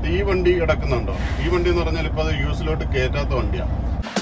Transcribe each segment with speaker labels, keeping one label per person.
Speaker 1: ഈ വണ്ടി കിടക്കുന്നുണ്ടോ ഈ വണ്ടി എന്ന് പറഞ്ഞാൽ ഇപ്പൊ അത് യൂസിലോട്ട് കയറ്റാത്ത വണ്ടിയാണ്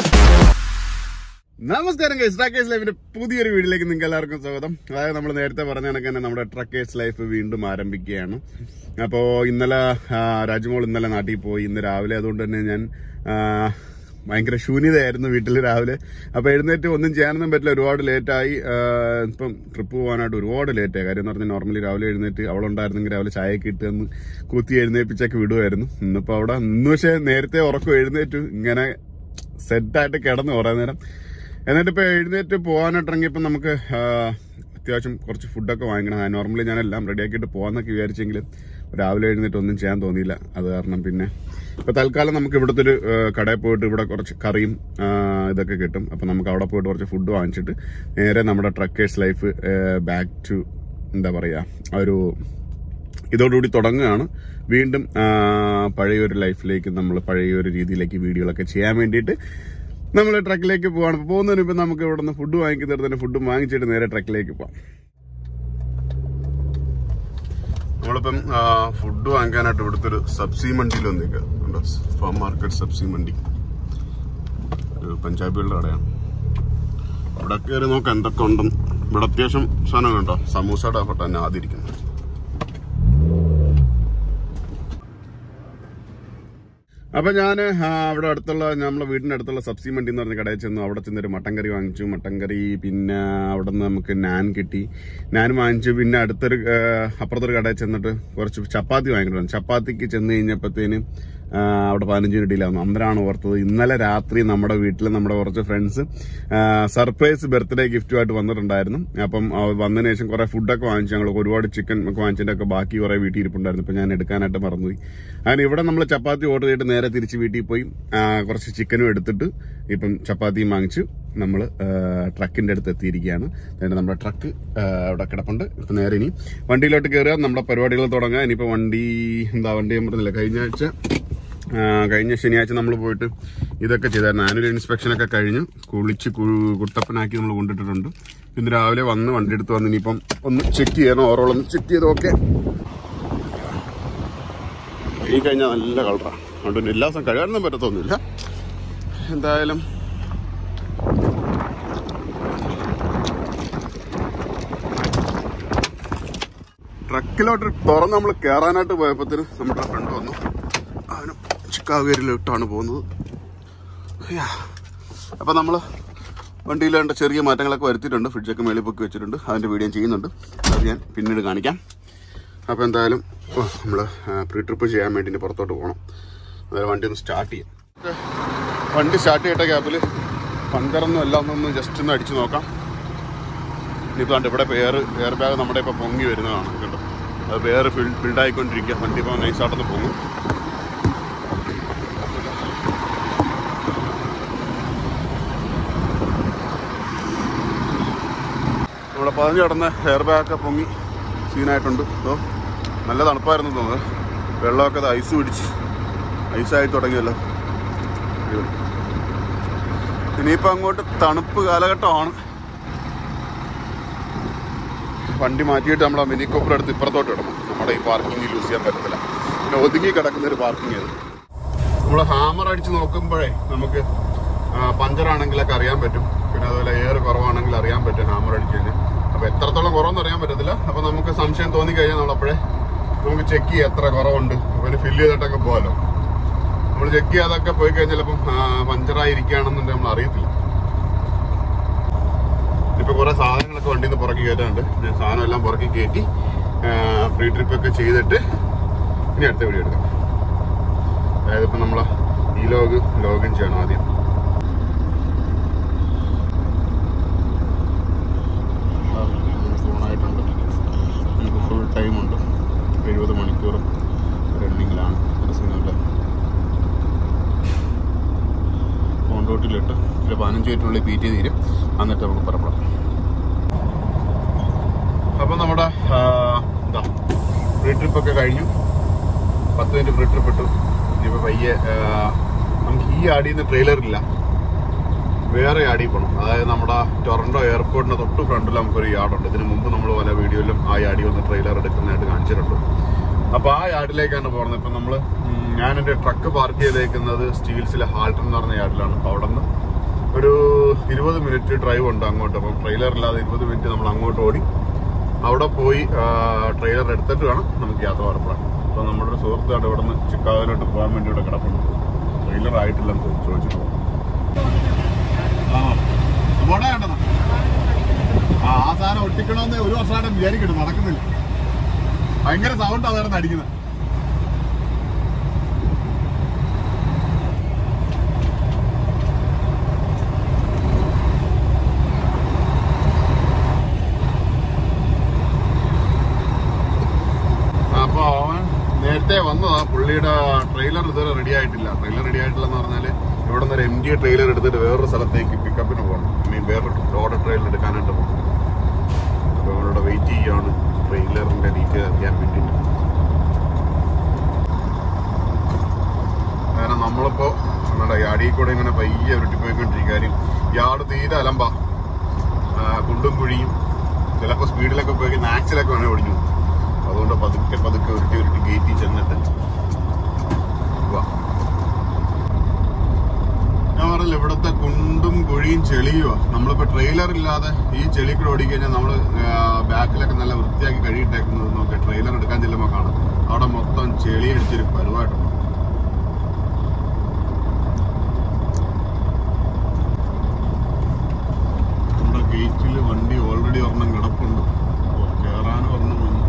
Speaker 1: നമസ്കാരം ട്രക്കേഴ്സ് ലൈഫിന്റെ പുതിയൊരു വീഡിയോയിലേക്ക് നിങ്ങൾക്ക് എല്ലാവർക്കും സ്വാഗതം അതായത് നമ്മൾ നേരത്തെ പറഞ്ഞ കണക്ക് തന്നെ നമ്മുടെ ട്രക്കേഴ്സ് ലൈഫ് വീണ്ടും ആരംഭിക്കുകയാണ് അപ്പോൾ ഇന്നലെ ആ, രാജ്മോൾ ഇന്നലെ നാട്ടിൽ പോയി ഇന്ന് രാവിലെ അതുകൊണ്ട് തന്നെ ഞാൻ ആ, ഭയങ്കര ശൂന്യതയായിരുന്നു വീട്ടിൽ രാവിലെ അപ്പോൾ എഴുന്നേറ്റ് ഒന്നും ചെയ്യാനൊന്നും പറ്റില്ല ഒരുപാട് ലേറ്റായി ഇപ്പം ട്രിപ്പ് പോകാനായിട്ട് ഒരുപാട് ലേറ്റായി കാര്യം എന്ന് പറഞ്ഞാൽ നോർമലി രാവിലെ എഴുന്നേറ്റ് അവളുണ്ടായിരുന്നെങ്കിൽ രാവിലെ ചായയൊക്കെ ഇട്ട് തന്ന് കൂത്തി എഴുന്നേപ്പിച്ചൊക്കെ വിടുമായിരുന്നു ഇന്നിപ്പോൾ അവിടെ ഇന്ന് പക്ഷേ നേരത്തെ ഉറക്കം എഴുന്നേറ്റു ഇങ്ങനെ സെറ്റായിട്ട് കിടന്നു കുറേ നേരം എന്നിട്ട് ഇപ്പൊ എഴുന്നേറ്റ് പോകാനായിട്ട് ഇറങ്ങിയപ്പോൾ നമുക്ക് ആ, അത്യാവശ്യം കുറച്ച് ഫുഡൊക്കെ വാങ്ങിക്കണം നോർമലി ഞാൻ എല്ലാം റെഡിയാക്കിയിട്ട് പോകാന്നൊക്കെ വിചാരിച്ചെങ്കിലും രാവിലെ എഴുന്നേറ്റ് ഒന്നും ചെയ്യാൻ തോന്നിയില്ല അത് കാരണം പിന്നെ ഇപ്പൊ തൽക്കാലം നമുക്ക് ഇവിടുത്തെ ഒരു ആ, കടയിൽ പോയിട്ട് ഇവിടെ കുറച്ച് കറിയും ആ, ഇതൊക്കെ കിട്ടും അപ്പൊ നമുക്ക് അവിടെ പോയിട്ട് കുറച്ച് ഫുഡ് വാങ്ങിച്ചിട്ട് നേരെ നമ്മുടെ ട്രക്കേഴ്സ് ലൈഫ് ബാക്ക് ടു എന്താ പറയാ ആ ഒരു ഇതോടുകൂടി തുടങ്ങുകയാണ് വീണ്ടും ആ, പഴയൊരു ലൈഫിലേക്ക് നമ്മൾ പഴയൊരു രീതിയിലേക്ക് വീഡിയോകളൊക്കെ ചെയ്യാൻ വേണ്ടിയിട്ട് നമ്മൾ ട്രക്കിലേക്ക് പോവാണ് അപ്പോൾ പോകുന്നതിന് ഇപ്പം നമുക്ക് ഇവിടെ നിന്ന് ഫുഡ് വാങ്ങിക്കുന്നിടത്ത് തന്നെ ഫുഡ് വാങ്ങിച്ചിട്ട് നേരെ ട്രക്കിലേക്ക് പോവാം നമ്മളിപ്പം ഫുഡ് വാങ്ങിക്കാനായിട്ട് ഇവിടുത്തെ ഒരു സബ്സി മണ്ടിയിൽ വന്നേക്കുക ഫാം മാർക്കറ്റ് സബ്സി മണ്ടി ഒരു പഞ്ചാബികളുടെ കടയാണ് ഇവിടെ കയറി നോക്കാം എന്തൊക്കെ ഉണ്ടെന്ന് ഇവിടെ അത്യാവശ്യം സാധനം കണ്ടോ സമൂസയുടെ ഫോട്ടോ തന്നെ ആദ്യം ഇരിക്കുന്നത് അപ്പൊ ഞാൻ അവിടെ അടുത്തുള്ള നമ്മളെ വീടിന്റെ അടുത്തുള്ള സബ്സി മണ്ടി എന്ന് പറഞ്ഞ കടയിൽ ചെന്നു അവിടെ ചെന്നൊരു മട്ടൻ കറി വാങ്ങിച്ചു മട്ടൻ കറി പിന്നെ അവിടെ നിന്ന് നമുക്ക് നാൻ കിട്ടി നാൻ വാങ്ങിച്ചു പിന്നെ അടുത്തൊരു ആ, അപ്പുറത്തൊരു കടയിൽ ചെന്നിട്ട് കുറച്ച് ചപ്പാത്തി വാങ്ങിക്കണം ചപ്പാത്തിക്ക് ചെന്ന് കഴിഞ്ഞപ്പോഴത്തേന് ആ, അവിടെ പതിനഞ്ച് മിനിറ്റിലായിരുന്നു അന്നേരമാണ് ഓർത്തത് ഇന്നലെ രാത്രി നമ്മുടെ വീട്ടിൽ നമ്മുടെ കുറച്ച് ഫ്രണ്ട്സ് സർപ്രൈസ് ബർത്ത്ഡേ ഗിഫ്റ്റുമായിട്ട് വന്നിട്ടുണ്ടായിരുന്നു അപ്പം ആ, വന്നതിന് ശേഷം കുറെ ഫുഡൊക്കെ വാങ്ങിച്ചു ഞങ്ങൾ ഒരുപാട് ചിക്കൻ ഒക്കെ വാങ്ങിച്ചതിന്റെ ഒക്കെ ബാക്കി കുറെ വീട്ടിൽ ഇരിപ്പുണ്ടായിരുന്നു ഇപ്പൊ ഞാൻ എടുക്കാനായിട്ട് മറന്നുപോയി അങ്ങനെ ഇവിടെ നമ്മൾ ചപ്പാത്തി ഓർഡർ ചെയ്തിട്ട് നേരെ തിരിച്ച് വീട്ടിൽ പോയി ആ, കുറച്ച് ചിക്കനും എടുത്തിട്ട് ഇപ്പം ചപ്പാത്തിയും വാങ്ങിച്ചു നമ്മൾ ട്രക്കിന്റെ അടുത്ത് എത്തിയിരിക്കുകയാണ് അതായത് നമ്മുടെ ട്രക്ക് ആ, അവിടെ കിടപ്പുണ്ട് ഇപ്പൊ നേരെ ഇനി വണ്ടിയിലോട്ട് കയറുക നമ്മുടെ പരിപാടികൾ തുടങ്ങുക ഇനിയിപ്പോ വണ്ടി എന്താ വണ്ടി ഞാൻ പറഞ്ഞില്ല കഴിഞ്ഞ ആഴ്ച ആ, കഴിഞ്ഞ ശനിയാഴ്ച നമ്മൾ പോയിട്ട് ഇതൊക്കെ ചെയ്തായിരുന്നു ആനുവൽ ഇൻസ്പെക്ഷൻ ഒക്കെ കഴിഞ്ഞ് കുളിച്ച് കു- കുട്ടപ്പനാക്കി നമ്മൾ കൊണ്ടിട്ടിട്ടുണ്ട് ഇന്ന് രാവിലെ വന്ന് വണ്ടി എടുത്ത് വന്ന് ഇനിയിപ്പം ഒന്ന് ചെക്ക് ചെയ്യണം ഓരോളം ചെക്ക് ചെയ്ത് ഓക്കെ ഈ കഴിഞ്ഞാൽ നല്ല കളറാണ് അതുകൊണ്ട് എല്ലാ ദിവസം കഴുകാനൊന്നും പറ്റത്തൊന്നുമില്ല എന്തായാലും ട്രക്കിലോട്ട് തുറന്ന് നമ്മൾ കയറാനായിട്ട് പോയപ്പോഴത്തേന് നമ്മുടെ ഫ്രണ്ട് വന്നു അവനും ചിക്കാഗേരിയിലിട്ടാണ് പോകുന്നത് യാ. അപ്പൊ നമ്മള് വണ്ടിയിൽ വേണ്ട ചെറിയ മാറ്റങ്ങളൊക്കെ വരുത്തിയിട്ടുണ്ട് ഫ്രിഡ്ജൊക്കെ മേളിൽ പൊക്കി വെച്ചിട്ടുണ്ട് അതിന്റെ വീഡിയോ ചെയ്യുന്നുണ്ട് അത് ഞാൻ പിന്നീട് കാണിക്കാം അപ്പൊ എന്തായാലും ഓ, നമ്മള് പ്രീ ട്രിപ്പ് ചെയ്യാൻ വേണ്ടി ഇനി പുറത്തോട്ട് പോകണം അതായത് വണ്ടി ഒന്ന് സ്റ്റാർട്ട് ചെയ്യാം വണ്ടി സ്റ്റാർട്ട് ചെയ്തിട്ട ഗ്യാപ്പിൽ പഞ്ചറൊന്നും എല്ലാം ഒന്ന് ജസ്റ്റ് ഒന്ന് അടിച്ചു നോക്കാം ഇനിയിപ്പോൾ കണ്ട് ഇവിടെ എയർ എയർ ബാഗ് നമ്മുടെ ഇപ്പോൾ പൊങ്ങി വരുന്നതാണ് കേട്ടോ അത് എയർ ഫിൽ ഫിൽഡായിക്കൊണ്ടിരിക്കുക വണ്ടി ഇപ്പോൾ നൈസായിട്ടൊന്ന് പൊങ്ങും ഇവിടെ പതിഞ്ഞ് കിടന്ന എയർ ബാഗൊക്കെ പൊങ്ങി സീനായിട്ടുണ്ട് അപ്പോൾ നല്ല തണുപ്പായിരുന്നു തോന്നുന്നത് വെള്ളമൊക്കെ അത് ഐസ് പിടിച്ച് ഐസായി തുടങ്ങിയല്ലോ അടിപൊളി. ഇനിയിപ്പോൾ അങ്ങോട്ട് തണുപ്പ് കാലഘട്ടമാണ് വണ്ടി മാറ്റിയിട്ട് നമ്മൾ മിനി കോപ്പർ എടുത്ത് ഇപ്പുറത്തോട്ട് ഇടണം നമ്മുടെ ഈ പാർക്കിംഗ് യൂസ് ചെയ്യാൻ പറ്റത്തില്ല പിന്നെ ഒതുങ്ങി കിടക്കുന്ന ഒരു പാർക്കിംഗ് അത് നമ്മൾ ഹാമർ അടിച്ച് നോക്കുമ്പോഴേ നമുക്ക് പഞ്ചറാണെങ്കിലൊക്കെ അറിയാൻ പറ്റും പിന്നെ അതുപോലെ എയർ കുറവാണെങ്കിൽ അറിയാൻ പറ്റും ഹാമർ അടിച്ച് കഴിഞ്ഞാൽ അപ്പൊ എത്രത്തോളം കുറവെന്ന് അറിയാൻ പറ്റത്തില്ല അപ്പൊ നമുക്ക് സംശയം തോന്നി കഴിഞ്ഞാൽ നമ്മളപ്പോഴേ നമുക്ക് ചെക്ക് ചെയ്യാം എത്ര കുറവുണ്ട് പിന്നെ ഫില്ല് ചെയ്തിട്ടൊക്കെ പോകാലോ നമ്മൾ ചെക്ക് ചെയ്യാതൊക്കെ പോയി കഴിഞ്ഞാൽ ചിലപ്പം പഞ്ചറായിരിക്കുകയാണെന്നുണ്ടെങ്കിൽ നമ്മൾ അറിയത്തില്ല ഇപ്പൊ കുറെ സാധനങ്ങളൊക്കെ വണ്ടിയിൽ നിന്ന് പുറക്കി കയറ്റാനുണ്ട് ഞാൻ സാധനം എല്ലാം പുറക്കി കയറ്റി ഫ്രീ ട്രിപ്പ് ഒക്കെ ചെയ്തിട്ട് ഇനി അടുത്ത വീഡിയോ എടുക്കാം അതായത് ഇപ്പൊ നമ്മള് ഈ ലോഗ് ലോഗിൻ ചെയ്യണം ആദ്യം ഫോണായിട്ടുണ്ട് നമുക്ക് ഫുൾ ടൈം ഉണ്ട് എഴുപത് മണിക്കൂർ റണ്ണിങ്ങിലാണ് സീനുണ്ട് കോണ്ടോട്ടിലിട്ട് ഒരു പതിനഞ്ച് മിനിറ്റിനുള്ളിൽ പി ടി തീരും എന്നിട്ട് നമുക്ക് പുറപ്പെടാം അപ്പം നമ്മുടെ ആ, എന്താ ഫ്രീ ട്രിപ്പ് ഒക്കെ കഴിഞ്ഞു പത്ത് മിനിറ്റ് ഫ്രീ ട്രിപ്പ് ഇട്ടു ഇനിയിപ്പോൾ പയ്യെ ആ, നമുക്ക് ഈ ആടിയിൽ നിന്ന് ട്രെയിലർ ഇല്ല വേറെ യാർഡിൽ പോകണം അതായത് നമ്മുടെ ടൊറന്റോ എയർപോർട്ടിന് തൊട്ട് ഫ്രണ്ടിൽ നമുക്കൊരു യാർഡുണ്ട് ഇതിന് മുമ്പ് നമ്മൾ പല വീഡിയോയിലും ആ യാർഡിൽ വന്ന് ട്രെയിലർ എടുക്കുന്നതായിട്ട് കാണിച്ചിട്ടുണ്ട് അപ്പൊ ആ യാർഡിലേക്കാണ് പോകുന്നത് ഇപ്പൊ നമ്മള് ഉം, ഞാൻ എന്റെ ട്രക്ക് പാർക്ക് ചെയ്തേക്കുന്നത് സ്റ്റീൽസിലെ ഹാൾട്ടൺ എന്ന് പറഞ്ഞ യാർഡിലാണ് അപ്പൊ അവിടെ നിന്ന് ഒരു ഇരുപത് മിനിറ്റ് ഡ്രൈവ് ഉണ്ട് അങ്ങോട്ട് അപ്പം ട്രെയിലർ ഇല്ലാതെ ഇരുപത് മിനിറ്റ് നമ്മൾ അങ്ങോട്ട് ഓടി അവിടെ പോയി ട്രെയിലർ എടുത്തിട്ട് വേണം നമുക്ക് യാത്ര പുറപ്പെടാൻ അപ്പൊ നമ്മുടെ ഒരു സുഹൃത്താണ് ഇവിടെ നിന്ന് ചിക്കാഗോയിലോട്ട് പോകാൻ വേണ്ടി ഇവിടെ കിടപ്പുണ്ട് ട്രെയിലർ ആയിട്ടില്ലെന്ന് ചോദിച്ചിട്ട് പോകും ആ ആ സാധനം ഒട്ടിക്കണമെന്ന് ഒരു വർഷമായിട്ട് വിചാരിക്കട്ടെ നടക്കുന്നില്ല ഭയങ്കര സൗണ്ട് അതായിരുന്നു അടിക്കുന്നത് അപ്പൊ അവൻ നേരത്തെ വന്നതാ പുള്ളിയുടെ ട്രെയിലർ ഇതുവരെ റെഡി ആയിട്ടില്ല ട്രെയിലർ റെഡി ആയിട്ടില്ല എന്ന് പറഞ്ഞാല് ഇവിടെ നിന്ന് ഒരു എം ജി ട്രെയിലർ എടുത്തിട്ട് വേറൊരു സ്ഥലത്തേക്ക് പിക്കപ്പിന് പോകണം ഐ മീൻ വേറൊരു ലോഡ് ട്രെയിലർ എടുക്കാനായിട്ട് പോകണം അപ്പൊ അവനോട് വെയിറ്റ് ചെയ്യാണ് ട്രെയിലറിന്റെ ഡീറ്റെയിൽ അറിയാൻ വേണ്ടിയിട്ട് കാരണം നമ്മളിപ്പോ നമ്മുടെ യാടിയിൽ കൂടെ ഇങ്ങനെ പയ്യെ ഉരുട്ടിപ്പോയിക്കൊണ്ടിരിക്കും കാര്യം യാട് തീരെ അലമ്പ കുണ്ടും കുഴിയും ചിലപ്പോൾ സ്പീഡിലൊക്കെ പോയി ആക്സിലൊക്കെ വേണേൽ ഒടിഞ്ഞു പോകും. അതുകൊണ്ട് പതുക്കെ പതുക്കെ ഉരുട്ടി ഉരുട്ടി ഗേറ്റിൽ ചെന്നിട്ട് വാ. ഞാൻ പറഞ്ഞില്ല ഇവിടുത്തെ കുണ്ടും കുഴിയും ചെളിയുവാ നമ്മളിപ്പോ ട്രെയിലർ ഇല്ലാതെ ഈ ചെളി കൂടെ ഓടിക്കഴിഞ്ഞാൽ നമ്മള് ബാക്കിലൊക്കെ നല്ല വൃത്തിയാക്കി കഴുകിയിട്ടേക്കുന്നത് നോക്കി ട്രെയിലർ എടുക്കാൻ ചെല്ലുമ്പോൾ കാണാം അവിടെ മൊത്തം ചെളി അടിച്ചൊരു പരുവായിട്ടുണ്ട് നമ്മുടെ ഗേറ്റിൽ വണ്ടി ഓൾറെഡി ഒരെണ്ണം കിടപ്പുണ്ട് അപ്പോൾ കയറാനും ഒരെണ്ണം വന്നു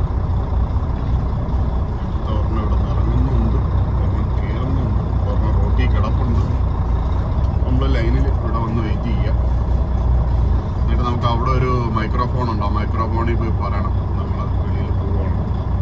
Speaker 1: അടുത്ത ഒരെണ്ണം ഇവിടെ നിന്ന് ഇറങ്ങുന്നുണ്ട് ഒരെണ്ണം കയറുന്നുണ്ട് ഒരെണ്ണം റോട്ടിൽ കിടപ്പുണ്ട് നമ്മൾ ലൈനിൽ ഇവിടെ വന്ന് വെയിറ്റ് ചെയ്യുക എന്നിട്ട് നമുക്ക് അവിടെ ഒരു മൈക്രോഫോൺ ഉണ്ട് ആ മൈക്രോഫോണിൽ പോയി പറയണം നമ്മൾ വെളിയിൽ പോവുകയാണ്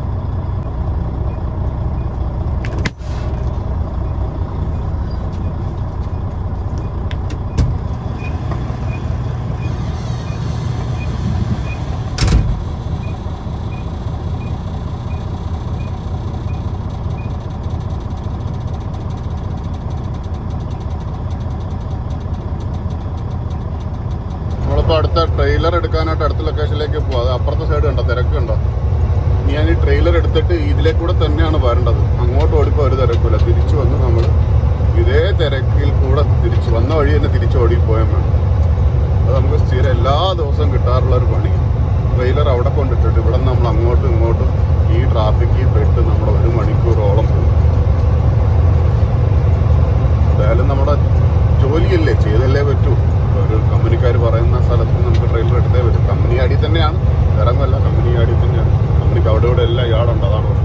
Speaker 1: നമ്മളിപ്പോ അടുത്ത ട്രെയിലർ എടുക്കാനായിട്ട് അടുത്ത ലൊക്കേഷനിലേക്ക് പോവാം അത് അപ്പുറത്തെ സൈഡ് കണ്ടോ തിരക്കുണ്ടോ ഇനി ഞാൻ ഈ ട്രെയിലർ എടുത്തിട്ട് ഇതിലേക്കൂടെ തന്നെയാണ് വരേണ്ടത് അങ്ങോട്ട് ഓടിപ്പോ ഒരു തിരക്കില്ല തിരിച്ചു വന്ന് നമ്മൾ ഇതേ തിരക്കിൽ കൂടെ തിരിച്ചു വന്ന വഴി തന്നെ തിരിച്ചു ഓടി പോയാൽ വേണം അത് നമുക്ക് സ്ഥിരം എല്ലാ ദിവസവും കിട്ടാറുള്ള ഒരു പണി ട്രെയിലർ അവിടെ കൊണ്ടിട്ടിട്ട് ഇവിടെ നിന്ന് നമ്മൾ അങ്ങോട്ടും ഇങ്ങോട്ടും ഈ ട്രാഫിക്കിൽ പെട്ട് നമ്മൾ ഒരു മണിക്കൂറോളം പോകും എന്തായാലും നമ്മുടെ ജോലിയല്ലേ ചെയ്തല്ലേ പറ്റൂ ഒരു കമ്പനിക്കാർ പറയുന്ന സ്ഥലത്ത് നമുക്ക് ട്രെയിലർ എടുത്തേ പറ്റും കമ്പനി ആടി തന്നെയാണ് ഇറങ്ങല്ല കമ്പനി ആടി തന്നെയാണ് കമ്പനിക്ക് അവിടെ ഇവിടെ എല്ലാം യാടുണ്ട് അതാണ് പ്രശ്നം.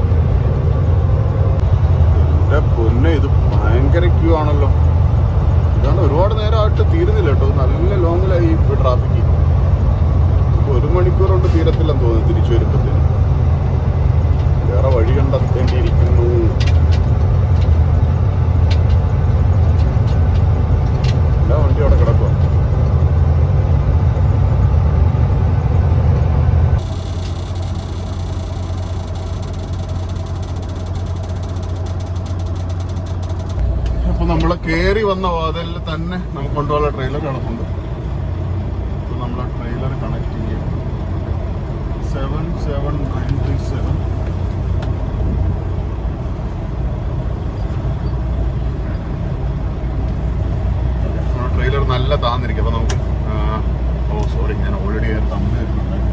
Speaker 1: എന്റെ പൊന്നെ ഇത് ഭയങ്കര ക്യൂ ആണല്ലോ ഇതാണ് ഒരുപാട് നേരമായിട്ട് തീരുന്നില്ല കേട്ടോ നല്ല ലോങ്ങിലായി ഈ ട്രാഫിക്ക് ഒരു മണിക്കൂർ കൊണ്ട് തീരത്തില്ലെന്ന് തോന്നുന്നു തിരിച്ചു വരുമ്പത്തേന് വേറെ വഴി കണ്ടെത്തേണ്ടിയിരിക്കുന്നു എല്ലാ വണ്ടി അവിടെ കിടക്കുക അപ്പൊ നമ്മള് കേറി വന്ന വാതിലിൽ തന്നെ നമുക്ക് കൊണ്ടുപോകാനുള്ള ട്രെയിലർ കിടപ്പുണ്ട് അപ്പൊ നമ്മളെ ട്രെയിലർ കണക്ട് ചെയ്യാം seven seven nine three seven trailer നല്ല താന്നിരിക്കും അപ്പൊ നമുക്ക് ആ, ഓ സോറി ഞാൻ ഓൾറെഡി തമ്മിൽ തരുന്നുണ്ടായിരുന്നു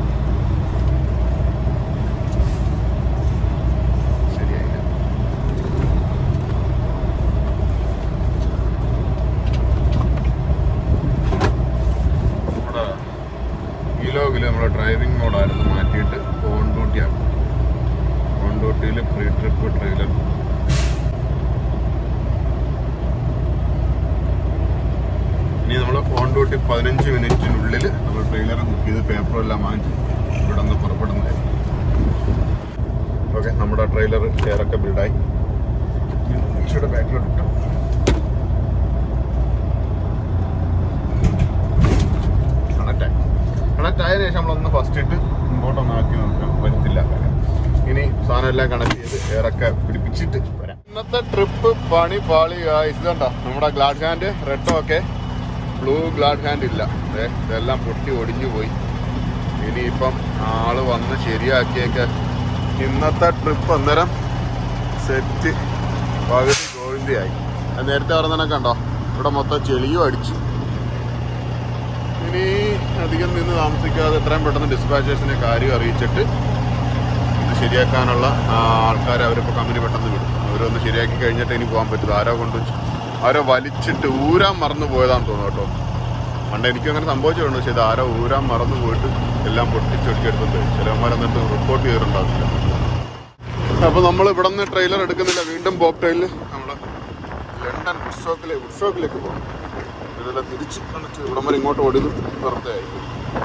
Speaker 1: ശരിയായില്ല നമ്മുടെ ഈ ലോഗിൽ നമ്മുടെ ഡ്രൈവിംഗ് മോഡായിരുന്നു മാറ്റിയിട്ട് ഓൺ ഡ്യൂട്ടി ആക്കും ഓൺ ഡ്യൂട്ടിയിൽ പ്രീ ട്രിപ്പ് ട്രെയിലർ ഇനി നമ്മൾ ഓൺ ഡ്യൂട്ടി പതിനഞ്ച് മിനിറ്റിനുള്ളിൽ നമ്മൾ ട്രെയിലർ ബുക്ക് ചെയ്ത് പേപ്പറും എല്ലാം വാങ്ങിച്ച് ഇവിടെ നിന്ന് പുറപ്പെടുന്നതായിരിക്കും ഓക്കെ നമ്മുടെ ട്രെയിലർ ചെയറൊക്കെ ബിൽഡായി ഈശോയുടെ ബാക്കിലോട്ട് ഇട്ടോ കണക്റ്റായി കണക്റ്റ് ആയതിനു ശേഷം നമ്മളൊന്ന് ഫസ്റ്റ് ഇട്ട് ഇങ്ങോട്ടൊന്ന് ആക്കി നോക്കാം വരുത്തില്ല ഇനി സാധനം എല്ലാം കണക്ട് ചെയ്ത് എയറൊക്കെ പിടിപ്പിച്ചിട്ട് വരാം ഇന്നത്തെ ട്രിപ്പ് പണി പാളി ഇത് കണ്ടോ നമ്മുടെ ഗ്ലാഡ് ഹാൻഡ് റെഡും ഒക്കെ ബ്ലൂ ഗ്ലാഡ് ഹാൻഡ് ഇല്ല ദേ, ഇതെല്ലാം പൊട്ടി ഒടിഞ്ഞു പോയി ഇനിയിപ്പം ആള് വന്ന് ശരിയാക്കിയൊക്കെ ഇന്നത്തെ ട്രിപ്പ് അന്നേരം സെറ്റ് പകുതി ഗോവിന്ദയായി അത് നേരത്തെ പറഞ്ഞ കണ്ടോ ഇവിടെ മൊത്തം ചെളിയും അടിച്ചു ഇനി അധികം നിന്ന് താമസിക്കാതെ എത്രയും പെട്ടെന്ന് ഡിസ്പാച്ചേഴ്സിനെ കാര്യം അറിയിച്ചിട്ട് ഇത് ശരിയാക്കാനുള്ള ആ, ആൾക്കാരെ അവരിപ്പോൾ കമ്പനി പെട്ടെന്ന് വിടും അവരൊന്ന് ശരിയാക്കി കഴിഞ്ഞിട്ട് ഇനി പോകാൻ പറ്റും ആരോ കൊണ്ട് ആരോ വലിച്ചിട്ട് ഊരാൻ മറന്നു പോയതാന്ന് തോന്നുന്നു കേട്ടോ പണ്ട് എനിക്കും അങ്ങനെ സംഭവിച്ചിട്ടുണ്ട് പക്ഷേ ഇത് ആരോ ഊരാൻ മറന്നു പോയിട്ട് എല്ലാം പൊട്ടിച്ചൊടിച്ചെടുത്തിട്ട് ചിലവന്മാരെന്നിട്ട് റിപ്പോർട്ട് ചെയ്തിട്ടുണ്ടാവില്ല അപ്പൊ നമ്മൾ ഇവിടെ നിന്ന് ട്രെയിലർ എടുക്കുന്നില്ല വീണ്ടും ബോബ് ട്രെയിനിൽ നമ്മൾ ലണ്ടൻ വുഡ്സ്റ്റോക്കിലെ വുഡ്സ്റ്റോക്കിലേക്ക് പോകണം ഇതെല്ലാം തിരിച്ച് കണക്ട് ഇവിടെ വരെ ഇങ്ങോട്ട് ഓടിയത് വെറുതെ ആയിരിക്കും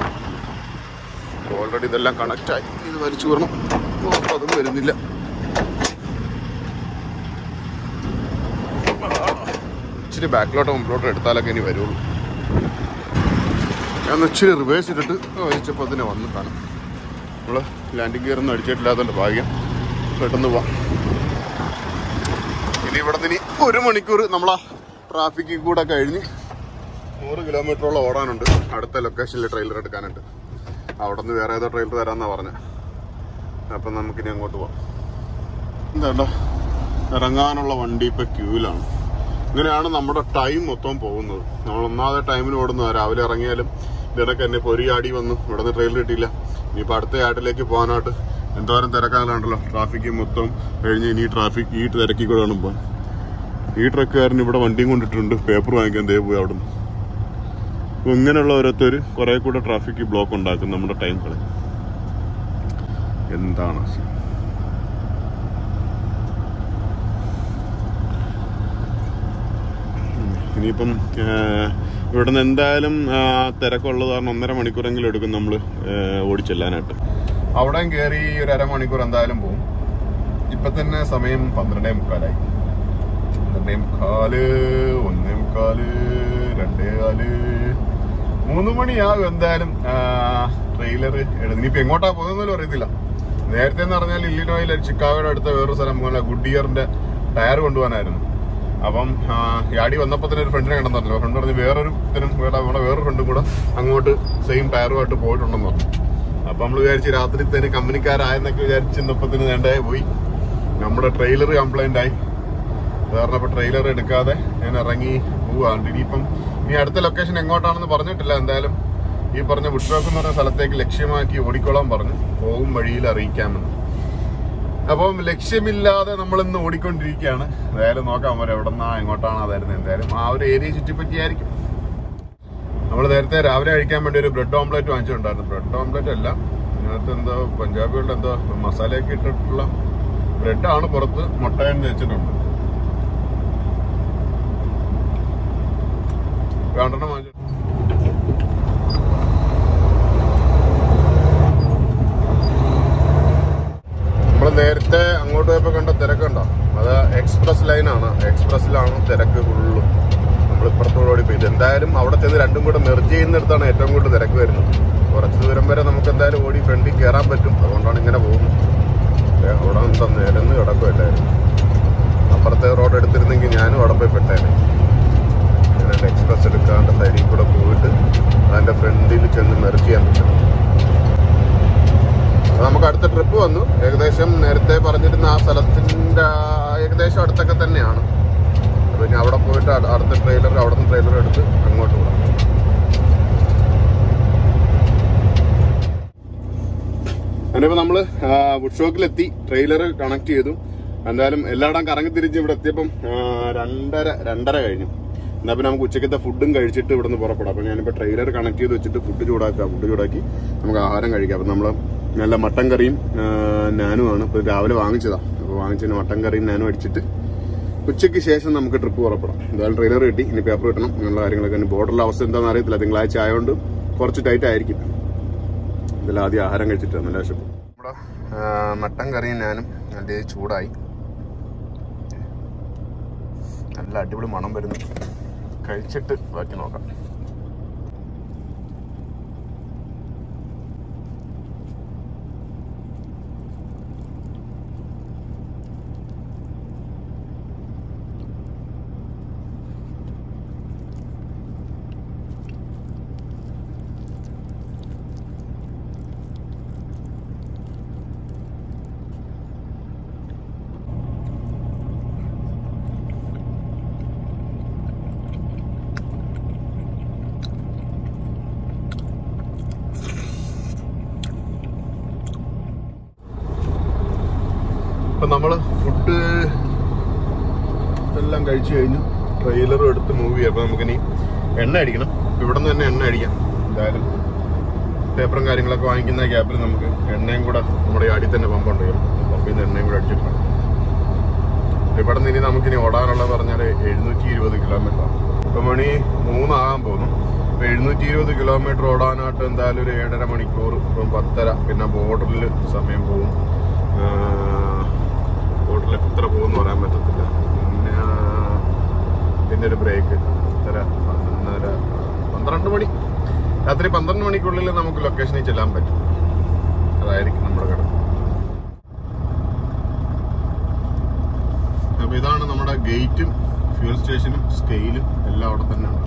Speaker 1: ഓൾറെഡി ഇതെല്ലാം കണക്റ്റ് ആയി ഇത് വലിച്ചു വിടണം അപ്പോൾ അതും വരുന്നില്ല ഇച്ചിരി ബാക്കിലോട്ടോ മുമ്പിലോട്ടോ എടുത്താലൊക്കെ ഇനി വരുള്ളൂ ഞാൻ ഒന്ന് ഇച്ചിരി റിവേഴ്സ് ഇട്ടിട്ട് വലിച്ചപ്പോൾ അതിനെ വന്ന് കാണാം നമ്മൾ ലാൻഡിങ് ഗിയർ ഒന്നും അടിച്ചിട്ടില്ലാത്തതുകൊണ്ട് ഭാഗ്യം പെട്ടെന്ന് പോവാം ഇനി ഇവിടെ നിന്ന് ഇനി ഒരു മണിക്കൂർ നമ്മളാ ട്രാഫിക്കിൽ കൂടെ കഴിഞ്ഞ് നൂറ് കിലോമീറ്ററോളം ഓടാനുണ്ട് അടുത്ത ലൊക്കേഷനിൽ ട്രെയിലർ എടുക്കാനുണ്ട് അവിടെ നിന്ന് വേറെ ഏതോ ട്രെയിലർ തരാമെന്നാ പറഞ്ഞത് അപ്പം നമുക്കിനി അങ്ങോട്ട് പോവാം എന്താ ഇറങ്ങാനുള്ള വണ്ടി ഇപ്പം ക്യൂവിലാണ് ഇങ്ങനെയാണ് നമ്മുടെ ടൈം മൊത്തം പോകുന്നത് നമ്മൾ ഒന്നാമതെ ടൈമിന് ഓടുന്നത് രാവിലെ ഇറങ്ങിയാലും ഇതിനൊക്കെ എന്നെ പൊരി ആടി വന്നു ഇവിടെ നിന്ന് ട്രെയിലർ കിട്ടിയില്ല ഇനിയിപ്പോൾ അടുത്ത ആട്ടിലേക്ക് പോകാനായിട്ട് എന്തോരം തിരക്കാനുണ്ടല്ലോ ട്രാഫിക് മൊത്തം കഴിഞ്ഞ് ഇനി ട്രാഫിക് ഈ തിരക്കിൽ കൂടെ വേണം പോകാൻ ഈ ട്രക്കുകാരൻ ഇവിടെ വണ്ടിയും കൊണ്ടിട്ടുണ്ട് പേപ്പർ വാങ്ങിക്കാൻ ദേ പോയി അവിടെ നിന്ന് അപ്പൊ ഇങ്ങനെയുള്ള ഓരോരുത്തർ കുറെ കൂടെ ട്രാഫിക് ബ്ലോക്ക് ഉണ്ടാക്കും നമ്മുടെ ടൈം കളയും എന്താണ് ആശയം? ഉം. ഇനിയിപ്പം ഇവിടെ നിന്ന് എന്തായാലും ആ, തിരക്കുള്ളത് കാരണം ഒന്നര മണിക്കൂറെങ്കിലും എടുക്കും നമ്മൾ ഓടിച്ചെല്ലാനായിട്ട് അവിടെയും കയറി ഒരു അരമണിക്കൂർ എന്തായാലും പോകും ഇപ്പൊ തന്നെ സമയം പന്ത്രണ്ടേ മുക്കാലായി രണ്ടേ മുക്കാല് ഒന്നേ മുക്കാല് രണ്ടേ കാല് മൂന്ന് മണിയാകും എന്തായാലും ട്രെയിലർ എടുത്ത് ഇനിയിപ്പോ എങ്ങോട്ടാ പോകുന്നതെന്ന് അറിയത്തില്ല നേരത്തെ എന്ന് പറഞ്ഞാൽ ഇല്ലിനോയിൽ ചിക്കാഗോയുടെ അടുത്ത വേറൊരു സ്ഥലം പോലെ ഗുഡിയറിന്റെ ടയർ കൊണ്ടുപോകാനായിരുന്നു അപ്പം ആ, യാടി വന്നപ്പോ തന്നെ ഒരു ഫ്രണ്ടിനെ കണ്ടെന്നല്ലോ ഫ്രണ്ട് പറഞ്ഞ് വേറൊരു ഇതിനും വേറെ നമ്മുടെ വേറൊരു ഫ്രണ്ടും കൂടെ അങ്ങോട്ട് സെയിം ടയറുമായിട്ട് പോയിട്ടുണ്ടെന്ന് പറഞ്ഞു അപ്പൊ നമ്മൾ വിചാരിച്ച് രാത്രി തന്നെ കമ്പനിക്കാരായെന്നൊക്കെ വിചാരിച്ചിരുന്നപ്പത്തിന് വേണ്ടേ പോയി നമ്മുടെ ട്രെയിലർ കംപ്ലൈന്റ് ആയി അത് കാരണം ഇപ്പൊ ട്രെയിലർ എടുക്കാതെ ഞാൻ ഇറങ്ങി പോവാണ്ട് ഇനിയിപ്പം ഇനി അടുത്ത ലൊക്കേഷൻ എങ്ങോട്ടാണെന്ന് പറഞ്ഞിട്ടില്ല എന്തായാലും ഈ പറഞ്ഞ വുഡ്രോക്ക് എന്ന് പറഞ്ഞ സ്ഥലത്തേക്ക് ലക്ഷ്യമാക്കി ഓടിക്കോളാൻ പറഞ്ഞു പോകും വഴിയിൽ അറിയിക്കാമെന്ന് അപ്പം ലക്ഷ്യമില്ലാതെ നമ്മൾ ഇന്ന് ഓടിക്കൊണ്ടിരിക്കുകയാണ് എന്തായാലും നോക്കാം വരെ എവിടെ നിന്നാ എങ്ങോട്ടാണ് അതായിരുന്നു എന്തായാലും ആ ഒരു ഏരിയ ചുറ്റിപ്പറ്റിയായിരിക്കും നമ്മൾ നേരത്തെ രാവിലെ കഴിക്കാൻ വേണ്ടി ഒരു ബ്രെഡ് ഓംലെറ്റ് വാങ്ങിച്ചിട്ടുണ്ടായിരുന്നു ബ്രെഡ് ഓംലെറ്റ് അല്ല ഇതിനകത്ത് എന്തോ പഞ്ചാബികളുടെ എന്തോ മസാലയൊക്കെ ഇട്ടിട്ടുള്ള ബ്രെഡാണ് പുറത്ത് മുട്ടയും വെച്ചിട്ടുണ്ട് രണ്ടെണ്ണം വാങ്ങിച്ചു നമ്മൾ നേരത്തെ അങ്ങോട്ട് പോയപ്പോ കണ്ട തിരക്കുണ്ടോ അത് എക്സ്പ്രസ് ലൈനാണ് എക്സ്പ്രസ്സിലാണ് തിരക്ക് ഫുള്ളും നമ്മൾ ഇപ്പുറത്തോട് ഓടി പോയി എന്തായാലും അവിടെ ചെന്ന് രണ്ടും കൂടെ മെർജ് ചെയ്യുന്നിടത്താണ് ഏറ്റവും കൂടുതൽ തിരക്ക് വരുന്നത് കുറച്ച് ദൂരം വരെ നമുക്ക് എന്തായാലും ഓടി ഫ്രണ്ടിൽ കയറാൻ പറ്റും അതുകൊണ്ടാണ് ഇങ്ങനെ പോകുന്നത് ദേ അവിടെ എന്താ നിരന്ന് കിടക്കുമല്ലായിരുന്നു അപ്പുറത്തെ റോഡ് എടുത്തിരുന്നെങ്കിൽ ഞാനും അവിടെ പോയി പെട്ടേനെ ഞാൻ എക്സ്പ്രസ് എടുക്കാണ്ട് സൈഡിൽ കൂടെ പോയിട്ട് അതിന്റെ ഫ്രണ്ടിൽ ചെന്ന് മെർജ് ചെയ്യാൻ പറ്റും അപ്പൊ നമുക്ക് അടുത്ത ട്രിപ്പ് വന്നു ഏകദേശം നേരത്തെ പറഞ്ഞിരുന്ന ആ സ്ഥലത്തിന്റെ ആ ഏകദേശം അടുത്തൊക്കെ തന്നെയാണ് അപ്പൊ ഇനി അവിടെ പോയിട്ട് അട- അടുത്ത ട്രെയിലർ അവിടെ നിന്ന് ട്രെയിലർ എടുത്ത് അങ്ങോട്ട് വിടാം അങ്ങനെയപ്പോ നമ്മള് വുഡ്ഷോക്കിലെത്തി ട്രെയിലർ കണക്ട് ചെയ്തു എന്തായാലും എല്ലായിടം കറങ്ങി തിരിച്ച് ഇവിടെ എത്തിയപ്പം ആ, രണ്ടര രണ്ടര കഴിഞ്ഞു എന്നാ പിന്നെ നമുക്ക് ഉച്ചക്കത്തെ ഫുഡും കഴിച്ചിട്ട് ഇവിടെ നിന്ന് പുറപ്പെടാം അപ്പൊ ഞാനിപ്പോ ട്രെയിലർ കണക്ട് ചെയ്ത് വെച്ചിട്ട് ഫുഡ് ചൂടാക്കാം ഫുഡ് ചൂടാക്കി നമുക്ക് ആഹാരം കഴിക്കാം അപ്പൊ നമ്മള് നല്ല മട്ടൻ കറിയും ആ, നാനുമാണ് ഇപ്പൊ രാവിലെ വാങ്ങിച്ചതാ അപ്പൊ വാങ്ങിച്ചതിന് മട്ടൻ കറിയും നാനും അടിച്ചിട്ട് ഉച്ചയ്ക്ക് ശേഷം നമുക്ക് ട്രിപ്പ് പുറപ്പെടാം എന്തായാലും ട്രെയിലർ കിട്ടി ഇനി പേപ്പർ കിട്ടണം അങ്ങനെയുള്ള കാര്യങ്ങളൊക്കെ ഇനി ബോർഡറിലെ അവസ്ഥ എന്താണെന്ന് അറിയത്തില്ല തിങ്കളാഴ്ച ആയതുകൊണ്ട് കുറച്ച് ടൈറ്റ് ആയിരിക്കും ഇതിൽ ആദ്യം ആഹാരം കഴിച്ചിട്ട് നല്ല വിശപ്പ് നമ്മുടെ മട്ടൻ കറിയും ഞാനും നല്ല ചൂടായി നല്ല അടിപൊളി മണം വരുന്നു കഴിച്ചിട്ട് ബാക്കി നോക്കാം ഫുഡ് എല്ലാം കഴിച്ചു കഴിഞ്ഞു ട്രെയിലറും എടുത്ത് മൂവ് ചെയ്യാം അപ്പൊ നമുക്കിനി എണ്ണ അടിക്കണം ഇവിടെ നിന്ന് തന്നെ എണ്ണ അടിക്കാം എന്തായാലും പേപ്പറും കാര്യങ്ങളൊക്കെ വാങ്ങിക്കുന്ന ഗ്യാപ്പിൽ നമുക്ക് എണ്ണയും കൂടെ നമ്മുടെ ഈ അടി തന്നെ പമ്പുണ്ട് പമ്പിൽ നിന്ന് എണ്ണയും കൂടെ അടിച്ചിട്ടുണ്ട് ഇവിടെ നിന്ന് ഇനി നമുക്കിനി ഓടാനുള്ള പറഞ്ഞാൽ എഴുന്നൂറ്റി ഇരുപത് കിലോമീറ്റർ ഇപ്പൊ മണി മൂന്നാകാൻ പോകുന്നു അപ്പൊ എഴുന്നൂറ്റി ഇരുപത് കിലോമീറ്റർ ഓടാനായിട്ട് എന്തായാലും ഒരു ഏഴര മണിക്കൂർ ഇപ്പം പത്തര പിന്നെ ബോർഡറിൽ സമയം പോകും ബോർഡറിൽ എത്ര പോകുമെന്ന് പറയാൻ പറ്റത്തില്ല പിന്നെ പിന്നെ ഒരു ബ്രേക്ക് പത്തര പതിനൊന്നര പന്ത്രണ്ട് മണി രാത്രി പന്ത്രണ്ട് മണിക്കുള്ളിൽ നമുക്ക് ലൊക്കേഷനിൽ ചെല്ലാൻ പറ്റും അതായിരിക്കും നമ്മുടെ കിടപ്പ് അപ്പൊ ഇതാണ് നമ്മുടെ ഗേറ്റും ഫ്യൂൽ സ്റ്റേഷനും സ്കെയിലും എല്ലാം അവിടെ തന്നെ ഉണ്ട്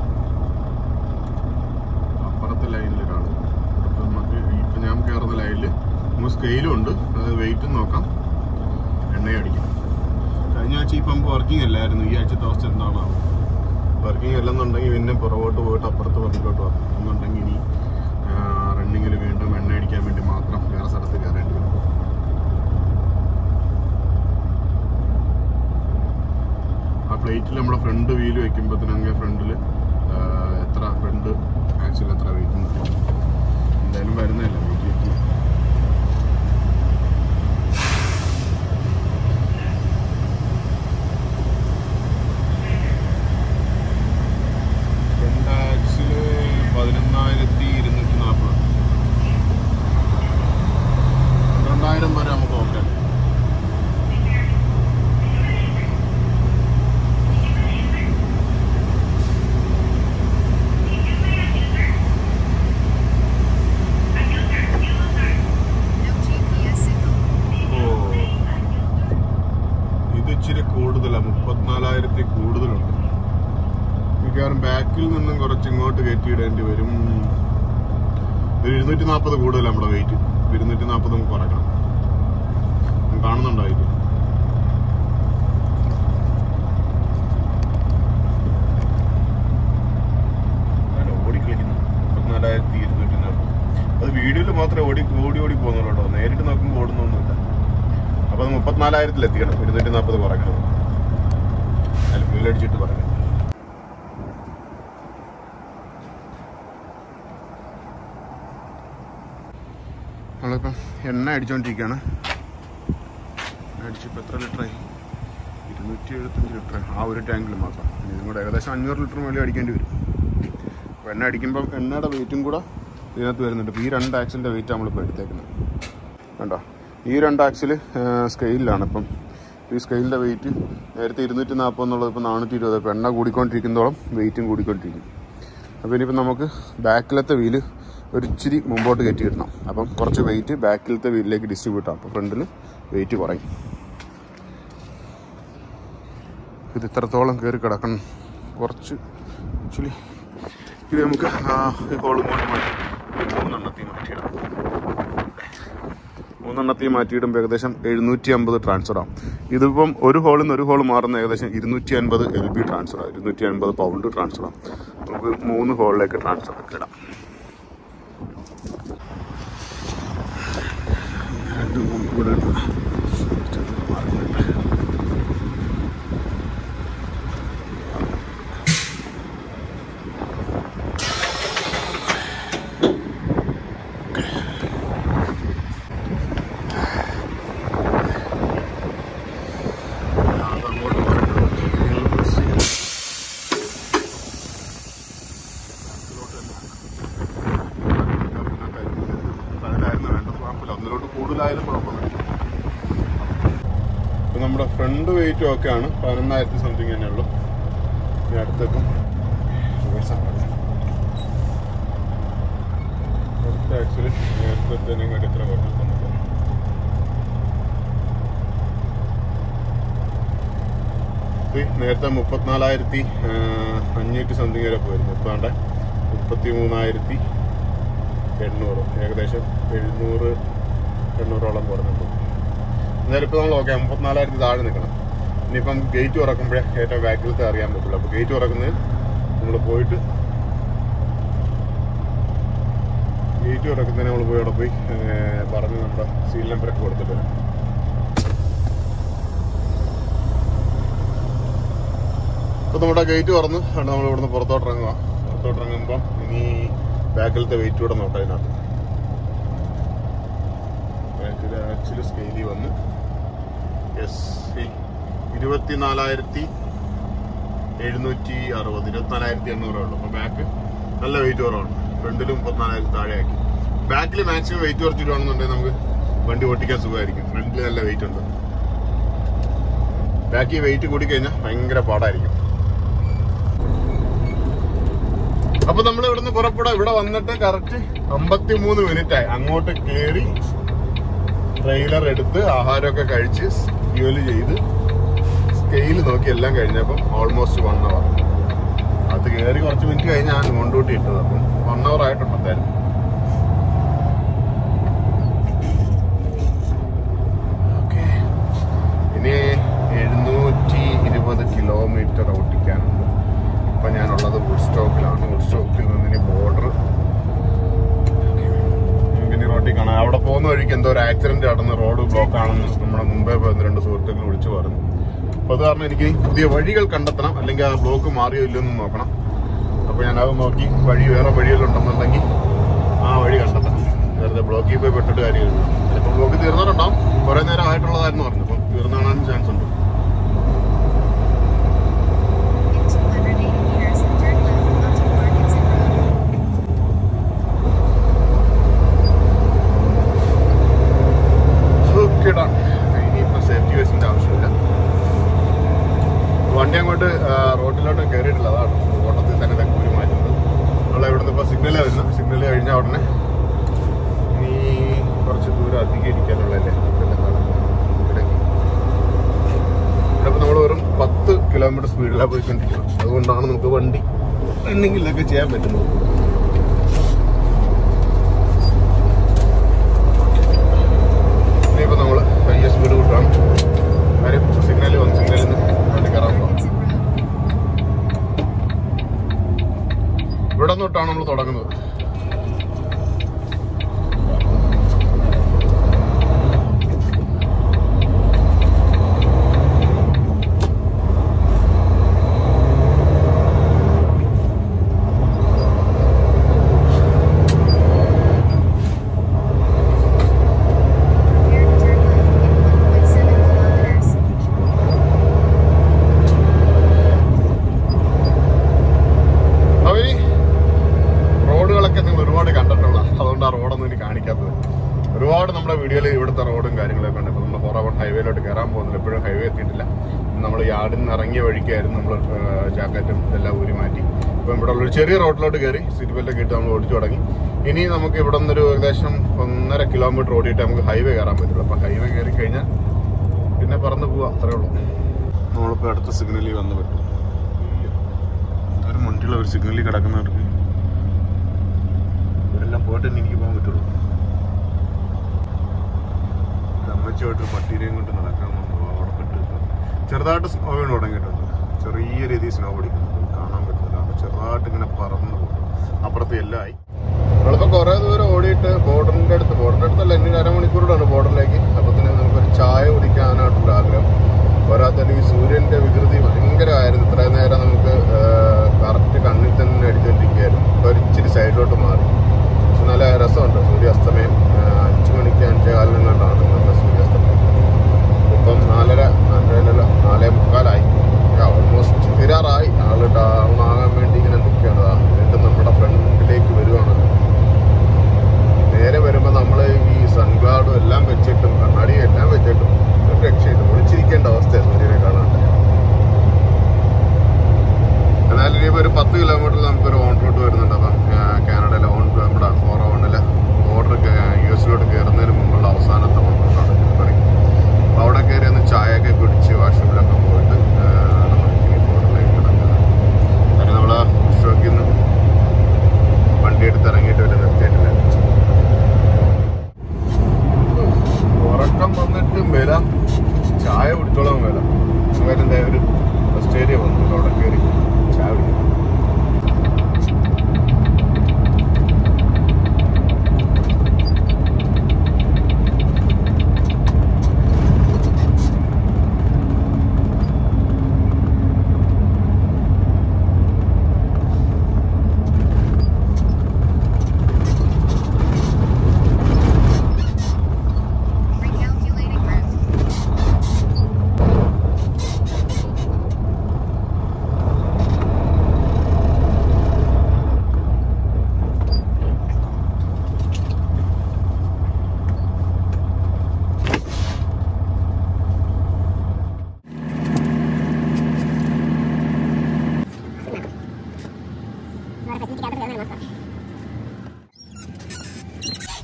Speaker 1: അപ്പുറത്തെ ലൈനിലൊരാണ് ഇപ്പൊ നമുക്ക് ഇപ്പൊ ഞാൻ കയറുന്ന ലൈനിൽ നമുക്ക് സ്കെയിലും ഉണ്ട് അത് വെയിറ്റും നോക്കാം എണ്ണയും അടിക്കാം കഴിഞ്ഞ ആഴ്ച ഈ പമ്പ് വർക്കിംഗ് അല്ലായിരുന്നു ഈ ആഴ്ചത്തെ അവസ്ഥ എന്താണോ വർക്കിംഗ് അല്ലെന്നുണ്ടെങ്കിൽ പിന്നെ പുറകോട്ട് പോയിട്ട് അപ്പുറത്ത് പമ്പിലോട്ട് വരണം എന്നുണ്ടെങ്കിൽ ഇനി റണ്ണിങ്ങിൽ വീണ്ടും എണ്ണ അടിക്കാൻ വേണ്ടി മാത്രം വേറെ സ്ഥലത്ത് കയറേണ്ടി വരും ആ പ്ലേറ്റിൽ നമ്മുടെ ഫ്രണ്ട് വീല് വെക്കുമ്പോഴത്തേനെങ്കിൽ ഫ്രണ്ടിൽ എത്ര ഫ്രണ്ട് ആക്ച്വലി എത്ര വെയിറ്റ് നിൽക്കും എന്തായാലും വരുന്നതല്ല വെയിറ്റ് വെക്കും ഫ്രണ്ട് ആക്സില് പതിനൊന്നായിരത്തി ഇരുന്നൂറ്റി നാൽപ്പത് പന്ത്രണ്ടായിരം വരെ നമുക്ക് നോക്കാം
Speaker 2: No GPS signal.
Speaker 1: ഓ. ഇത് ഇച്ചിരി കൂടുതലാണ് മുപ്പത്തിനാലായിരത്തി കൂടുതലുണ്ട് മിക്കവാറും ബാക്കിൽ നിന്നും കുറച്ച് ഇങ്ങോട്ട് കയറ്റിയിടേണ്ടി വരും ഒരു ഇരുന്നൂറ്റി നാൽപ്പത് കൂടുതലാണ് നമ്മുടെ വെയിറ്റ് ഇരുന്നൂറ്റി നാൽപ്പത് നമുക്ക് കുറയ്ക്കണം ഞാൻ കാണുന്നുണ്ടായിരിക്കും ഓടിക്കളിക്കുന്നു മുപ്പത്തിനാലായിരത്തി ഇരുന്നൂറ്റി നാൽപ്പത് അത് വീഡിയോയിൽ മാത്രമേ ഓടി ഓടി ഓടി പോകുന്നുള്ളൂ കേട്ടോ നേരിട്ട് നോക്കുമ്പോൾ ഓടുന്നൊന്നുമില്ല അപ്പൊ അത് മുപ്പത്തിനാലായിരത്തിൽ എത്തിക്കണം ഇരുന്നൂറ്റി നാൽപ്പത് കുറയ്ക്കണം അതിൽ ഫ്യൂലടിച്ചിട്ട് പറയാം നമ്മളിപ്പം എണ്ണ അടിച്ചോണ്ടിരിക്കുകയാണ് എണ്ണ അടിച്ചിപ്പോൾ എത്ര ലിറ്ററായി ഇരുന്നൂറ്റി എഴുപത്തഞ്ച് ലിറ്റർ ആ ഒരു ടാങ്കിൽ മാത്രം ഇനി ഇതും കൂടെ ഏകദേശം അഞ്ഞൂറ് ലിറ്റർ മേളിൽ അടിക്കേണ്ടി വരും അപ്പോൾ എണ്ണ അടിക്കുമ്പം എണ്ണയുടെ വെയിറ്റും കൂടെ ഇതിനകത്ത് വരുന്നുണ്ട് ഇപ്പോൾ ഈ രണ്ട് ആക്സിലിൻ്റെ വെയിറ്റ് നമ്മളിപ്പോൾ എടുത്തേക്കുന്നത് കണ്ടോ ഈ രണ്ട് ആക്സിൽ സ്കെയിലാണ് ഇപ്പം ഈ സ്കെയിലിൻ്റെ വെയിറ്റ് നേരത്തെ ഇരുന്നൂറ്റി നാൽപ്പത് എന്നുള്ളത് ഇപ്പോൾ നാനൂറ്റി ഇരുപത് ഇപ്പോൾ എണ്ണ കൂടിക്കൊണ്ടിരിക്കുന്നതോളം വെയിറ്റും കൂടിക്കൊണ്ടിരിക്കും അപ്പോൾ ഇനിയിപ്പോൾ നമുക്ക് ബാക്കിലത്തെ വീല് ഒരു ഇച്ചിരി മുമ്പോട്ട് കയറ്റി ഇടണം അപ്പം കുറച്ച് വെയിറ്റ് ബാക്കിലത്തെ വീലിലേക്ക് ഡിസ്ട്രിബ്യൂട്ട് ആവും അപ്പോൾ ഫ്രണ്ടിൽ വെയിറ്റ് കുറയും ഇത് ഇത്രത്തോളം കയറി കിടക്കണം കുറച്ച് ആക്ച്വലി ഇത് നമുക്ക് ആ ഹോൾ ഇങ്ങോട്ട് മാറ്റി മൂന്നെണ്ണത്തിൽ മാറ്റിയിടാം മൂന്നെണ്ണത്തിൽ മാറ്റിയിടുമ്പോൾ ഏകദേശം എഴുന്നൂറ്റി അമ്പത് ട്രാൻസ്ഫർ ആവും ഇതിപ്പം ഒരു ഹോളിൽ നിന്ന് ഒരു ഹോൾ മാറുന്ന ഏകദേശം ഇരുന്നൂറ്റി അൻപത് എൽ ബി ട്രാൻസ്ഫർ ആവും ഇരുന്നൂറ്റി അൻപത് പൗണ്ട് ട്രാൻസ്ഫർ ആവും നമുക്ക് മൂന്ന് ഹോളിലേക്ക് ട്രാൻസ്ഫർ ഒക്കെ ഇടാം രണ്ട് മൂന്ന് ഇവിടെ ഇട്ട് അതങ്ങോട്ട് മാറിയിട്ടുണ്ട്. അതിലായിരുന്നു വേണ്ടത് കുഴപ്പമില്ല ഒന്നിലോട്ട് കൂടുതലായാലും കുഴപ്പമില്ല ഇപ്പൊ നമ്മുടെ ഫ്രണ്ട് വെയിറ്റും ഒക്കെയാണ് പതിനൊന്നായിരത്തി സംതിങ് തന്നെ ഉള്ളൂ ഇനി അടുത്തേക്കും reverse ആണ് വരുന്നത്. അടുത്ത ആക്ച്വലി നേരത്തെ ഇങ്ങോട്ട് ഇത്ര കുറഞ്ഞു നമുക്ക് ഇത് നേരത്തെ മുപ്പത്തിനാലായിരത്തി അഞ്ഞൂറ്റി സംതിങ് വരെ പോയിരുന്നു ഇപ്പൊ ആണ്ടെ മുപ്പത്തി മൂന്നായിരത്തി എണ്ണൂറ് ഏകദേശം എഴുന്നൂറ് എണ്ണൂറോളം കുറഞ്ഞിട്ടുണ്ട് എന്തായാലും ഇപ്പോൾ നമ്മൾ ഓക്കെ മുപ്പത്തിനാലായിരത്തി താഴെ നിൽക്കണം ഇനിയിപ്പം ഗേറ്റ് തുറക്കുമ്പോഴേ ഏറ്റവും ബാക്കിലത്തെ അറിയാൻ പറ്റുള്ളൂ അപ്പോൾ ഗേറ്റ് തുറക്കുന്നതിന് നമ്മൾ പോയിട്ട് ഗേറ്റ് തുറക്കുന്നതിന് നമ്മൾ പോയി അവിടെ പോയി ഏർ, പറഞ്ഞ് നമ്മുടെ സീൽ നമ്പറൊക്കെ കൊടുത്തിട്ട് വരാം അപ്പൊ നമ്മുടെ ഗേറ്റ് തുറന്നു അതുകൊണ്ട് നമ്മൾ ഇവിടുന്ന് പുറത്തോട്ട് ഇറങ്ങുക പുറത്തോട്ട് ഇറങ്ങുമ്പോൾ ഇനി ബാക്കിലത്തെ വെയിറ്റ് കൂടെ നോക്കാം അതിനകത്ത് ബാക്കിൽ ആക്ച്വലി സ്കെയിലി വന്നു യെസ് ഇരുപത്തിനാലായിരത്തി എഴുന്നൂറ്റി അറുപത് ഇരുപത്തിനാലായിരത്തി എണ്ണൂറേ ഉള്ളൂ അപ്പൊ ബാക്ക് നല്ല വെയിറ്റ് കുറവാണ് ഫ്രണ്ടിലും മുപ്പത്തിനാലായിരത്തി താഴെയാക്കി ബാക്കിൽ മാക്സിമം വെയിറ്റ് കുറച്ചിടുവാണെന്നുണ്ടെങ്കിൽ നമുക്ക് വണ്ടി ഓട്ടിക്കാൻ സുഖമായിരിക്കും ഫ്രണ്ടിൽ നല്ല വെയിറ്റ് ഉണ്ട് ബാക്കിൽ വെയിറ്റ് കൂടി കഴിഞ്ഞാൽ ഭയങ്കര പാടായിരിക്കും അപ്പൊ നമ്മൾ ഇവിടുന്ന് പുറപ്പെടാം ഇവിടെ വന്നിട്ട് കറക്റ്റ് അമ്പത്തി മൂന്ന് മിനിറ്റ് ആയി അങ്ങോട്ട് കയറി ട്രെയിലർ എടുത്ത് ആഹാരമൊക്കെ കഴിച്ച് ഫ്യൂല് ചെയ്ത് സ്കെയിൽ നോക്കി എല്ലാം കഴിഞ്ഞപ്പം ഓൾമോസ്റ്റ് വൺ അവർ അത് കയറി കുറച്ച് മിനിറ്റ് കഴിഞ്ഞ് ഞാൻ കൊണ്ടുകൂട്ടി ഇട്ടത് അപ്പം വൺ അവർ ആയിട്ടുണ്ട് എന്തായാലും ഓക്കെ ഇനി എഴുന്നൂറ്റി ഇരുപത് കിലോമീറ്റർ ഓട്ടിക്കാനുണ്ട് ഇപ്പൊ ഞാനുള്ളത് വുഡ് സ്റ്റോക്കിലാണ് വുഡ് സ്റ്റോക്കിൽ നിന്ന് ഇനി ബോർഡർ ഇനി റോട്ടിൽ കാണാം അവിടെ പോകുന്ന വഴിക്ക് എന്തോ ഒരു ആക്സിഡന്റ് നടന്ന് റോഡ് ബ്ലോക്ക് ആണെന്ന് നമ്മുടെ മുമ്പേ പോയ രണ്ട് സുഹൃത്തുക്കൾ വിളിച്ചു പറഞ്ഞു അപ്പൊ അത് കാരണം എനിക്ക് പുതിയ വഴികൾ കണ്ടെത്തണം അല്ലെങ്കിൽ ആ ബ്ലോക്ക് മാറിയോ ഇല്ലയോ എന്ന് നോക്കണം അപ്പൊ ഞാൻ അത് നോക്കി വഴി വേറെ വഴികളുണ്ടെന്നുണ്ടെങ്കിൽ ആ വഴി കണ്ടെത്തണം വെറുതെ ബ്ലോക്കിൽ പോയി പെട്ടിട്ട് കാര്യമില്ല ചിലപ്പോൾ ബ്ലോക്ക് തീർന്നിട്ടുണ്ടാവും കുറെ നേരം ആയിട്ടുള്ളതായിരുന്നു പറഞ്ഞു അപ്പം തീർന്നു കാണാൻ ചാൻസ് ഉണ്ട്
Speaker 2: In 280 meters, turn left onto Parkinson Road.
Speaker 1: ഓക്കെടാ ഇനിയിപ്പോ സേഫ്റ്റി വേസിന്റെ ആവശ്യമില്ല വണ്ടി അങ്ങോട്ട് ആ, റോഡിലോട്ട് കയറിയിട്ടില്ല അതാണ് ഓട്ടത്തിൽ തന്നെ ഇതൊക്കെ ഊരി മാറ്റുന്നത് നമ്മൾ ഇവിടുന്ന് ഇപ്പൊ സിഗ്നൽ വരുന്നത് സിഗ്നൽ കഴിഞ്ഞ ഉടനെ ഇനി കുറച്ച് ദൂരം അധികം ഇരിക്കാനുള്ളതല്ലേ ഇവിടെ ഇപ്പൊ നമ്മൾ വെറും പത്ത് കിലോമീറ്റർ സ്പീഡിലാണ് പോയിക്കൊണ്ടിരിക്കുന്നത് അതുകൊണ്ടാണ് നമുക്ക് വണ്ടി റണ്ണിങ്ങിലൊക്കെ ചെയ്യാൻ പറ്റുന്നത് ഇനിയിപ്പോ നമ്മള് പയ്യെ സ്പീഡ് കൂട്ടാണ് കാര്യം സിഗ്നൽ വന്ന് സിഗ്നലിൽ നിന്ന് വണ്ടി കയറാൻ പോകാം ഇവിടെ തൊട്ടാണ് നമ്മൾ തുടങ്ങുന്നത്
Speaker 2: Prepare to turn left in 1.7 kilometers.
Speaker 1: അപ്പൊ ഈ റോഡുകളൊക്കെ നിങ്ങൾ ഒരുപാട് കണ്ടിട്ടുള്ള അതുകൊണ്ട് ആ റോഡൊന്നും ഇനി കാണിക്കാത്തത് ഒരുപാട് നമ്മുടെ വീഡിയോയിൽ ഇവിടുത്തെ റോഡും കാര്യങ്ങളൊക്കെ ഉണ്ട് ഇപ്പൊ നമ്മൾ ഫോറവൺ ഹൈവേയിലോട്ട് കയറാൻ പോകുന്നില്ല ഇപ്പോഴും ഹൈവേ എത്തിയിട്ടില്ല നമ്മൾ യാർഡിൽ നിന്ന് ഇറങ്ങിയ വഴിക്കായിരുന്നു നമ്മൾ ജാക്കറ്റും ഇതെല്ലാം ഊരി മാറ്റി ഇപ്പം ഇവിടെ ഉള്ളൊരു ചെറിയ റോഡിലോട്ട് കയറി സീറ്റ് ബെൽറ്റൊക്കെ ഇട്ട് നമ്മൾ ഓടിച്ചു തുടങ്ങി ഇനി നമുക്ക് ഇവിടെ നിന്നൊരു ഏകദേശം ഒന്നര കിലോമീറ്റർ ഓടിയിട്ട് നമുക്ക് ഹൈവേ കയറാൻ പറ്റുള്ളൂ അപ്പൊ ഹൈവേ കയറി കഴിഞ്ഞാൽ പിന്നെ പറന്ന് പോവാ അത്രേ ഉള്ളൂ നമ്മളിപ്പോൾ അടുത്ത സിഗ്നലിൽ വന്ന് പറ്റും ഒരു മുണ്ടിലുള്ള ഒരു സിഗ്നലിൽ കിടക്കുന്നവർക്ക് ഇവരെല്ലാം പോയിട്ട് എനിക്ക് പോകാൻ പറ്റുള്ളൂ ഒരു അമ്മച്ചിയായിട്ടൊരു പട്ടീനെയും കൊണ്ട് നടക്കാൻ വന്നു അവിടെ പെട്ട് നിൽക്കുന്നു. ചെറുതായിട്ട് സ്നോ വീണ് തുടങ്ങിയിട്ടുണ്ട് ചെറിയ രീതിയിൽ സ്നോ പിടിക്കുന്നുണ്ട് കാണാൻ പറ്റുന്നില്ല അത് ചെറുതായിട്ട് ഇങ്ങനെ പറന്ന് പോകും അപ്പുറത്ത് എല്ലാം ആയി നമ്മളിപ്പോൾ കുറേ ദൂരം ഓടിയിട്ട് ബോർഡറിൻ്റെ അടുത്ത് ബോർഡറിൻ്റെ അടുത്തല്ല ഇനി ഒരു അരമണിക്കൂറാണ് ബോർഡറിലേക്ക് അപ്പോൾ തന്നെ നമുക്കൊരു ചായ കുടിക്കാനായിട്ടുള്ള ആഗ്രഹം പോരാത്തന്നെ ഈ സൂര്യന്റെ വികൃതി ഭയങ്കരമായിരുന്നു ഇത്രയും നേരം നമുക്ക് കറക്റ്റ് കണ്ണിൽ തന്നെ അടിച്ചുകൊണ്ടിരിക്കുകയായിരുന്നു ഇപ്പോൾ ഒരു ഇച്ചിരി സൈഡിലോട്ട് മാറി പക്ഷെ നല്ല രസമുണ്ട് സൂര്യാസ്തമയം ആ, അഞ്ച് മണിക്ക് അഞ്ചേ കാലിനെങ്ങാണ്ടാണ് നല്ല സൂര്യാസ്തമയം ഇപ്പം നാലര നാലരല്ല നാലേ മുക്കാലായി ഓൾമോസ്റ്റ് തീരാറായി ആള് ഡൗൺ ആകാൻ വേണ്ടി ഇങ്ങനെ നിൽക്കുകയാണ് ദാ വീണ്ടും നമ്മുടെ ഫ്രണ്ടിലേക്ക് വരുവാണ് നേരെ വരുമ്പോൾ നമ്മൾ ഈ സൺഗ്ലാഡും എല്ലാം വെച്ചിട്ടും കണ്ണാടിയും എല്ലാം വെച്ചിട്ടും ഒരു രക്ഷയില്ല ഒളിച്ചിരിക്കേണ്ട അവസ്ഥയാണ് സൂര്യനെ കാണാൻ എന്നാലും ഇനിയിപ്പോൾ ഒരു പത്ത് കിലോമീറ്ററിൽ നമുക്കൊരു ഓൺ റൂട്ട് വരുന്നുണ്ട് അപ്പം ആ, കാനഡയിലെ ഓൺ നമ്മുടെ ഫോർ ഓണിലെ ബോർഡർ യു എസിലോട്ട് കയറുന്നതിന് മുമ്പുള്ള അവസാനത്തെ ഓൺ റൂട്ടാണ് പറയും അപ്പോൾ അവിടെ കയറി ഒന്ന് ചായയൊക്കെ കുടിച്ച് വാഷ്റൂമിലൊക്കെ പോയിട്ട് ആ, നമുക്ക് ഇനി ബോർഡറിലേക്ക് കിടക്കുക കാര്യം നമ്മൾ ഷോക്കിൽ നിന്ന് വണ്ടി എടുത്ത് ഇറങ്ങിയിട്ട് വരെ നിർത്തിയിട്ടില്ല ഉറക്കം വന്നിട്ട് വരാം ചായ കുടിച്ചോളാം വരാം അങ്ങനെ എന്താ ഒരു ഫസ്റ്റ് ഏരിയ വന്നു അവിടെ കയറി ചായ കുടിക്കാം